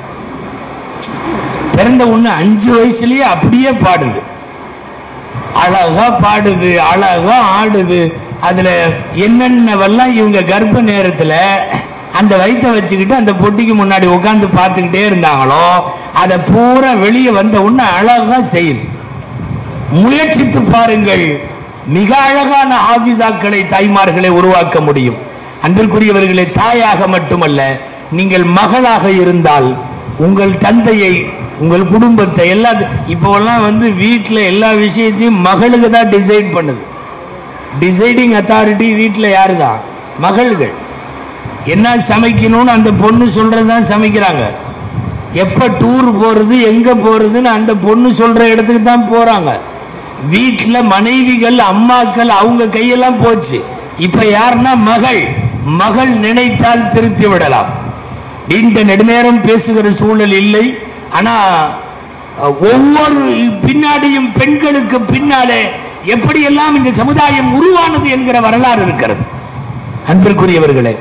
பிறந்த ஒன்று அஞ்சு வயசுலயே அப்படியே பாடுது அழகா பாடுது அழகா ஆடுது அதுல என்னென்னவெல்லாம் இவங்க கர்ப்ப நேரத்துல அந்த வயித்தை வச்சுக்கிட்டு அந்த பொட்டிக்கு முன்னாடி உட்காந்து பார்த்துக்கிட்டே இருந்தாங்களோ அதை பூரா வெளியே வந்த உடனே அழகா செய்யுது முயற்சித்து பாருங்கள் மிக அழகான ஆபிசாக்களை தாய்மார்களை உருவாக்க முடியும் அன்பிற்குரியவர்களே தாயாக மட்டுமல்ல நீங்கள் மகளாக இருந்தால் உங்கள் தந்தையை உங்கள் குடும்பத்தை எல்லா இப்போல்லாம் வந்து வீட்டில் எல்லா விஷயத்தையும் மகளுக்கு தான் டிசைட் பண்ணுது டிசைடிங் அத்தாரிட்டி வீட்டில் யாரு தான் மகள்கள் என்ன சமைக்கணும்னு அந்த பொண்ணு சொல்றது தான் சமைக்கிறாங்க எப்போ டூர் போகிறது எங்கே போகிறதுன்னு அந்த பொண்ணு சொல்கிற இடத்துக்கு தான் போகிறாங்க வீட்டில் மனைவிகள் அம்மாக்கள் அவங்க கையெல்லாம் போச்சு இப்போ யாருன்னா மகள் மகள் நினைத்தால் திருத்தி விடலாம் நீண்ட நெடுநேரம் பேசுகிற சூழல் இல்லை ஆனால் ஒவ்வொரு பின்னாடியும் பெண்களுக்கு பின்னாலே எப்படியெல்லாம் இந்த சமுதாயம் உருவானது என்கிற வரலாறு இருக்கிறது அன்பிற்குரியவர்களே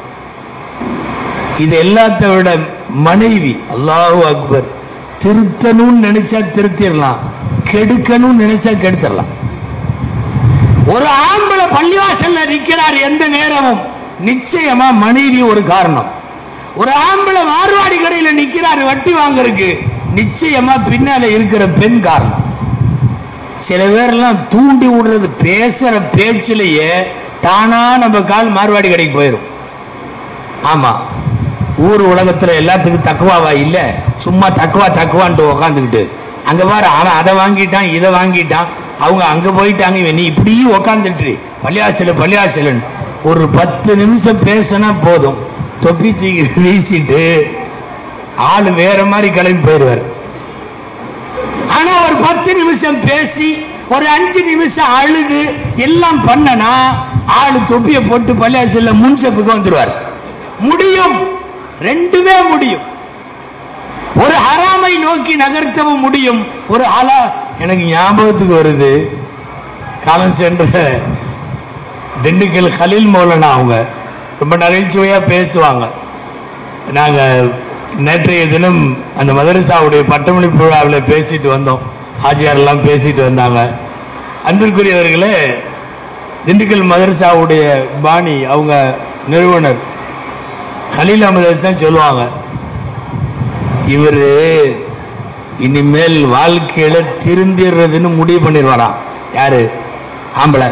இது எல்லாத்த விட மனைவி அல்லாஹு அக்பர் திருத்தணும்னு நினைச்சா திருத்திடலாம் கெடுக்கணும்னு நினைச்சா கெடுத்துடலாம் ஒரு ஆம்பளை பள்ளிவாசல்ல நிக்கிறார் எந்த நேரமும் நிச்சயமா மனைவி ஒரு காரணம் ஒரு ஆம்பளை மார்வாடி கடையில நிக்கிறார் வட்டி வாங்குறதுக்கு நிச்சயமா பின்னால இருக்கிற பெண் காரணம் சில பேர்லாம் தூண்டி விடுறது பேசுற பேச்சிலேயே தானா நம்ம கால் மார்வாடி கடைக்கு போயிடும் ஆமா ஊர் உலகத்துல எல்லாத்துக்கும் தக்குவாவா இல்ல சும்மா தக்குவா தக்குவான்ட்டு உக்காந்துக்கிட்டு அங்க பாரு அவன் அதை வாங்கிட்டான் இதை வாங்கிட்டான் அவங்க அங்க போயிட்டாங்க இவன் நீ இப்படியே உக்காந்துட்டு பள்ளியாசல் பள்ளியாசலன் ஒரு பத்து நிமிஷம் பேசினா போதும் தொப்பி தூக்கி வீசிட்டு ஆள் வேற மாதிரி கிளம்பி போயிடுவார் ஆனா ஒரு பத்து நிமிஷம் பேசி ஒரு அஞ்சு நிமிஷம் அழுது எல்லாம் பண்ணனா ஆளு தொப்பியை போட்டு பள்ளியாசல்ல முன்செப்புக்கு வந்துருவார் முடியும் ரெண்டுமே முடியும் ஒரு ஹராமை நோக்கி நகர்த்தவும் முடியும் ஒரு அலா எனக்கு ஞாபகத்துக்கு வருது காலம் சென்ற திண்டுக்கல் கலில் மௌலனா அவங்க ரொம்ப நகைச்சுவையாக பேசுவாங்க நாங்கள் நேற்றைய தினம் அந்த மதரசாவுடைய பட்டமளிப்பு விழாவில் பேசிட்டு வந்தோம் ஆஜியாரெல்லாம் பேசிட்டு வந்தாங்க அன்பிற்குரியவர்களே திண்டுக்கல் மதரசாவுடைய பாணி அவங்க நிறுவனர் கலீல் அகமது தான் சொல்லுவாங்க இவர் இனிமேல் வாழ்க்கையில திருந்திடுறதுன்னு முடிவு பண்ணிடுவாராம் யாரு ஆம்பளை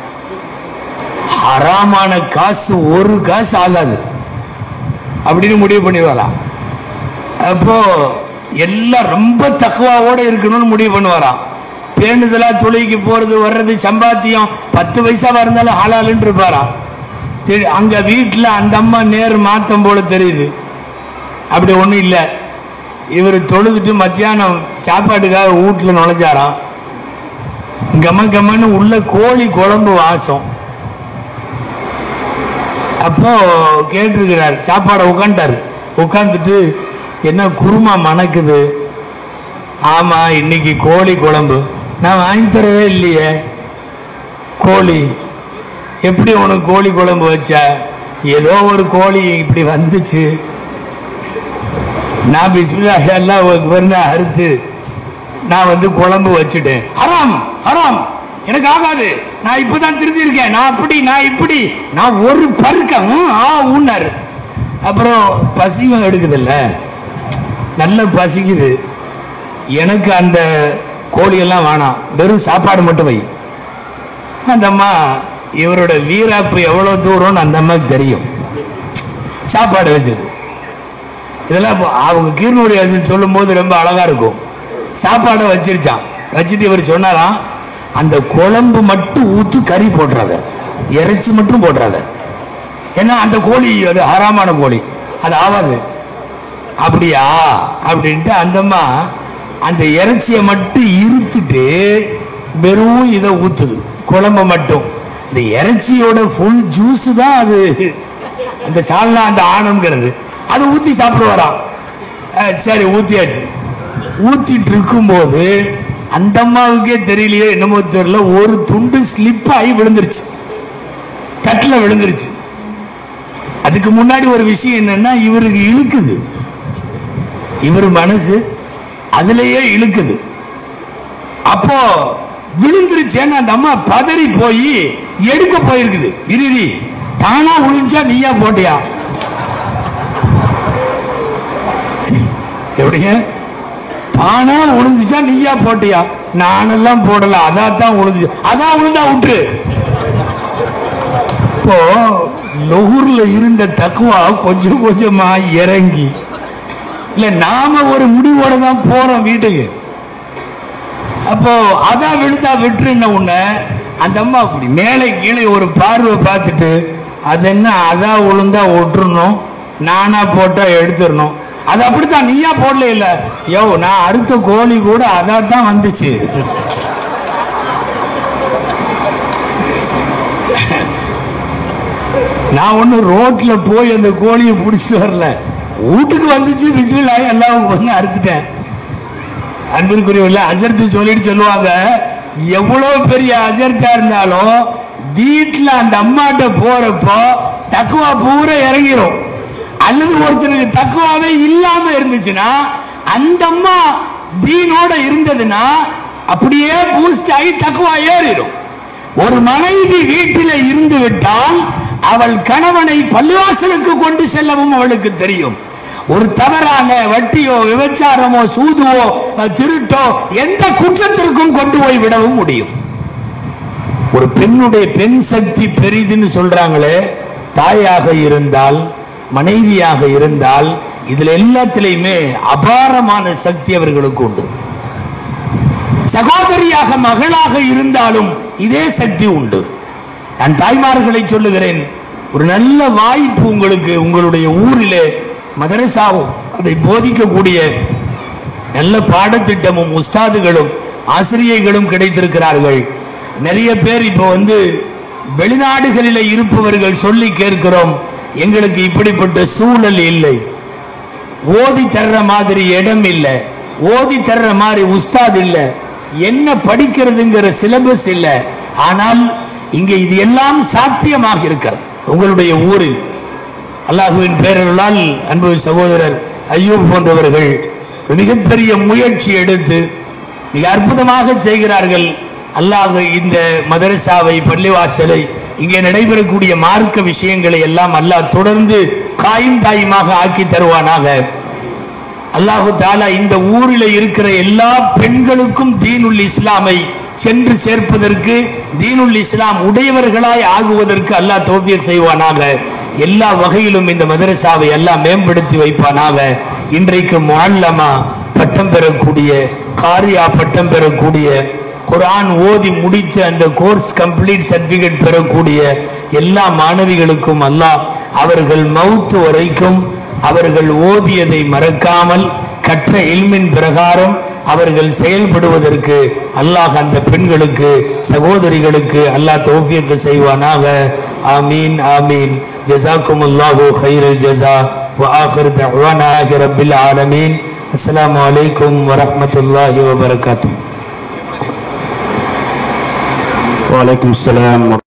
ஹராமான காசு ஒரு காசு ஆகாது அப்படின்னு முடிவு பண்ணிடுவாராம் அப்போ எல்லாம் ரொம்ப தக்குவாவோட இருக்கணும்னு முடிவு பண்ணுவாராம் பேணுதலா தொழிலுக்கு போறது வர்றது சம்பாத்தியம் பத்து பைசாவா இருந்தாலும் ஹலாலுன்னு இருப்பாராம் திரு- அங்க வீட்டுல அந்த அம்மா நேர் மாத்தம் போல தெரியுது அப்படி ஒண்ணும் இல்லை இவர் தொழுதுட்டு மத்தியானம் சாப்பாட்டுக்காக வீட்டில் நுழைஞ்சாராம் கம கமன்னு உள்ள கோழி குழம்பு வாசம் அப்போ கேட்டிருக்கிறார் சாப்பாடை உட்காந்துட்டார் உட்காந்துட்டு என்ன குருமா மணக்குது ஆமா இன்னைக்கு கோழி குழம்பு நான் வாங்கி தரவே இல்லையே கோழி எப்படி உனக்கு கோழி குழம்பு வச்ச ஏதோ ஒரு கோழி இப்படி வந்துச்சு நான் பிஸ்மில்லாஹ் எல்லாம் வந்து அறுத்து நான் வந்து குழம்பு வச்சுட்டேன் ஹராம் ஹராம் எனக்கு ஆகாது நான் இப்பதான் திருந்திருக்கேன் நான் அப்படி நான் இப்படி நான் ஒரு பருக்கம் ஆ ஊன்னாரு அப்புறம் பசியும் எடுக்குதுல்ல நல்ல பசிக்குது எனக்கு அந்த கோழியெல்லாம் வேணாம் வெறும் சாப்பாடு மட்டும் வை அந்த அம்மா இவரோட வீராப்பு எவ்வளோ தூரம்னு அந்த அம்மாவுக்கு தெரியும் சாப்பாடு வச்சது இதெல்லாம் இப்போ அவங்க கீர்னுடைய அது சொல்லும்போது ரொம்ப அழகா இருக்கும் சாப்பாடை வச்சிருச்சான் வச்சுட்டு இவர் சொன்னாராம் அந்த குழம்பு மட்டும் ஊத்து கறி போடுறாத இறைச்சி மட்டும் போடுறாத ஏன்னா அந்த கோழி அது ஹராமான கோழி அது ஆகாது அப்படியா அப்படின்ட்டு அந்தம்மா அந்த இறைச்சியை மட்டும் இருத்துட்டு வெறும் இதை ஊத்துது குழம்பு மட்டும் இந்த இறைச்சியோட ஃபுல் ஜூஸ் தான் அது அந்த சால்னா அந்த ஆணம்ங்கிறது அதை ஊற்றி சாப்பிடுவாராம் அஹ் சரி ஊற்றியாச்சு ஊற்றிட்டு இருக்கும்போது அந்த அம்மாவுக்கே தெரியலையோ என்னமோ தெரியல ஒரு துண்டு ஸ்லிப் ஆகி விழுந்துருச்சு தட்டில் விழுந்துருச்சு அதுக்கு முன்னாடி ஒரு விஷயம் என்னன்னா இவருக்கு இழுக்குது இவர் மனசு அதுலயே இழுக்குது அப்போ விழுந்துருச்சேன்னு அந்த அம்மா பதறி போய் எடுக்க போயிருக்குது இறுதி தானா விழுந்தா நீயா போட்டியா எப்படிங்க தானா விழுந்துச்சா நீயா போட்டியா நானெல்லாம் போடல அதான் தான் விழுந்துச்சு அதான் விழுந்தா விட்டுரு இப்போ லொகூர்ல இருந்த தக்குவா கொஞ்சம் கொஞ்சமா இறங்கி இல்ல நாம ஒரு முடிவோட தான் போறோம் வீட்டுக்கு அப்போ அதான் விழுந்தா விட்டுருன்ன உடனே அந்த அம்மா அப்படி மேலே கீழே ஒரு பார்வை பார்த்துட்டு அது என்ன அதான் விழுந்தா விட்டுறணும் நானா போட்டா எடுத்துடணும் அது அப்படித்தான் நீயா போடல இல்ல யோ நான் அறுத்த கோழி கூட அதான் தான் வந்துச்சு நான் ஒண்ணு ரோட்ல போய் அந்த கோழியை பிடிச்சிட்டு வரல வீட்டுக்கு வந்துச்சு பிஸ்மில்லாஹி எல்லாம் வந்து அறுத்துட்டேன் அன்பிற்குரியவர்கள அஜர்த்து சொல்லிட்டு சொல்லுவாங்க எவ்வளவு பெரிய அஜர்த்தா இருந்தாலும் வீட்டுல அந்த அம்மாட்ட போறப்போ தக்குவா பூரா இறங்கிரும் அல்லது ஒருத்தனுக்கு தக்குவாவே இல்லாம இருந்துச்சுன்னா அந்த அம்மா தீனோட இருந்ததுன்னா அப்படியே பூஸ்ட் ஆகி தக்குவா ஏறிடும் ஒரு மனைவி வீட்டில் இருந்து விட்டால் அவள் கணவனை பள்ளிவாசலுக்கு கொண்டு செல்லவும் அவளுக்கு தெரியும் ஒரு தவறான வட்டியோ விபச்சாரமோ சூதுவோ அஹ், திருட்டோ எந்த குற்றத்திற்கும் கொண்டு போய் விடவும் முடியும் ஒரு பெண்ணுடைய பெண் சக்தி பெரிதுன்னு சொல்றாங்களே தாயாக இருந்தால் மனைவியாக இருந்தால் இதுல எல்லாத்திலையுமே அபாரமான சக்தி அவர்களுக்கு உண்டு சகோதரியாக மகளாக இருந்தாலும் இதே சக்தி உண்டு நான் தாய்மார்களை சொல்லுகிறேன் ஒரு நல்ல வாய்ப்பு உங்களுக்கு உங்களுடைய ஊரிலே மதரசாவும் அதை போதிக்கக்கூடிய நல்ல பாடத்திட்டமும் உஸ்தாதுகளும் ஆசிரியைகளும் கிடைத்திருக்கிறார்கள் நிறைய பேர் இப்போ வந்து வெளிநாடுகளில் இருப்பவர்கள் சொல்லி கேட்கிறோம் எங்களுக்கு இப்படிப்பட்ட சூழல் இல்லை ஓதி தர்ற மாதிரி இடம் இல்லை ஓதி தர்ற மாதிரி உஸ்தாத் இல்லை என்ன படிக்கிறதுங்கிற சிலபஸ் இல்லை ஆனால் இங்கே இது எல்லாம் சாத்தியமாக இருக்கிறது உங்களுடைய ஊரில் அல்லாஹுவின் பேரருளால் அன்பு சகோதரர் ஐயூப் போன்றவர்கள் ஒரு மிகப்பெரிய முயற்சி எடுத்து மிக அற்புதமாக செய்கிறார்கள் அல்லாஹ் இந்த மதரசாவை பள்ளிவாசலை இங்கே நடைபெறக்கூடிய மார்க்க விஷயங்களை எல்லாம் அல்லாஹ் தொடர்ந்து காயும் தாயுமாக ஆக்கி தருவானாக அல்லாஹு தாலா இந்த ஊரில் இருக்கிற எல்லா பெண்களுக்கும் தீனுல் இஸ்லாமை சென்று சேர்ப்பதற்கு தீனுல் இஸ்லாம் உடையவர்களாய் ஆகுவதற்கு அல்லாஹ் தோஃபியக் செய்வானாக எல்லா வகையிலும் இந்த மதரசாவை எல்லாம் மேம்படுத்தி வைப்பானாக இன்றைக்கு முஅல்லமா பட்டம் பெறக்கூடிய காரியா பட்டம் பெறக்கூடிய குர்ஆன் ஓதி முடித்து அந்த கோர்ஸ் கம்ப்ளீட் சர்டிபிகேட் பெறக்கூடிய எல்லா மாணவிகளுக்கும் அல்லாஹ் அவர்கள் மவுத்து வரைக்கும் அவர்கள் ஓதியதை மறக்காமல் கற்ற இல்மின் பிரகாரம் அவர்கள் செயல்படுவதற்கு அல்லாஹ் அந்த பெண்களுக்கு சகோதரிகளுக்கு அல்லாஹ் தௌஃபியக்கு செய்வானாக ஆமீன் ஆமீன் ஜஸாக்கும் அல்லாஹு ஹைரல் ஜஸா وآخر دعوانا رب العالمين السلام عليكم ورحمة الله وبركاته وعليكم السلام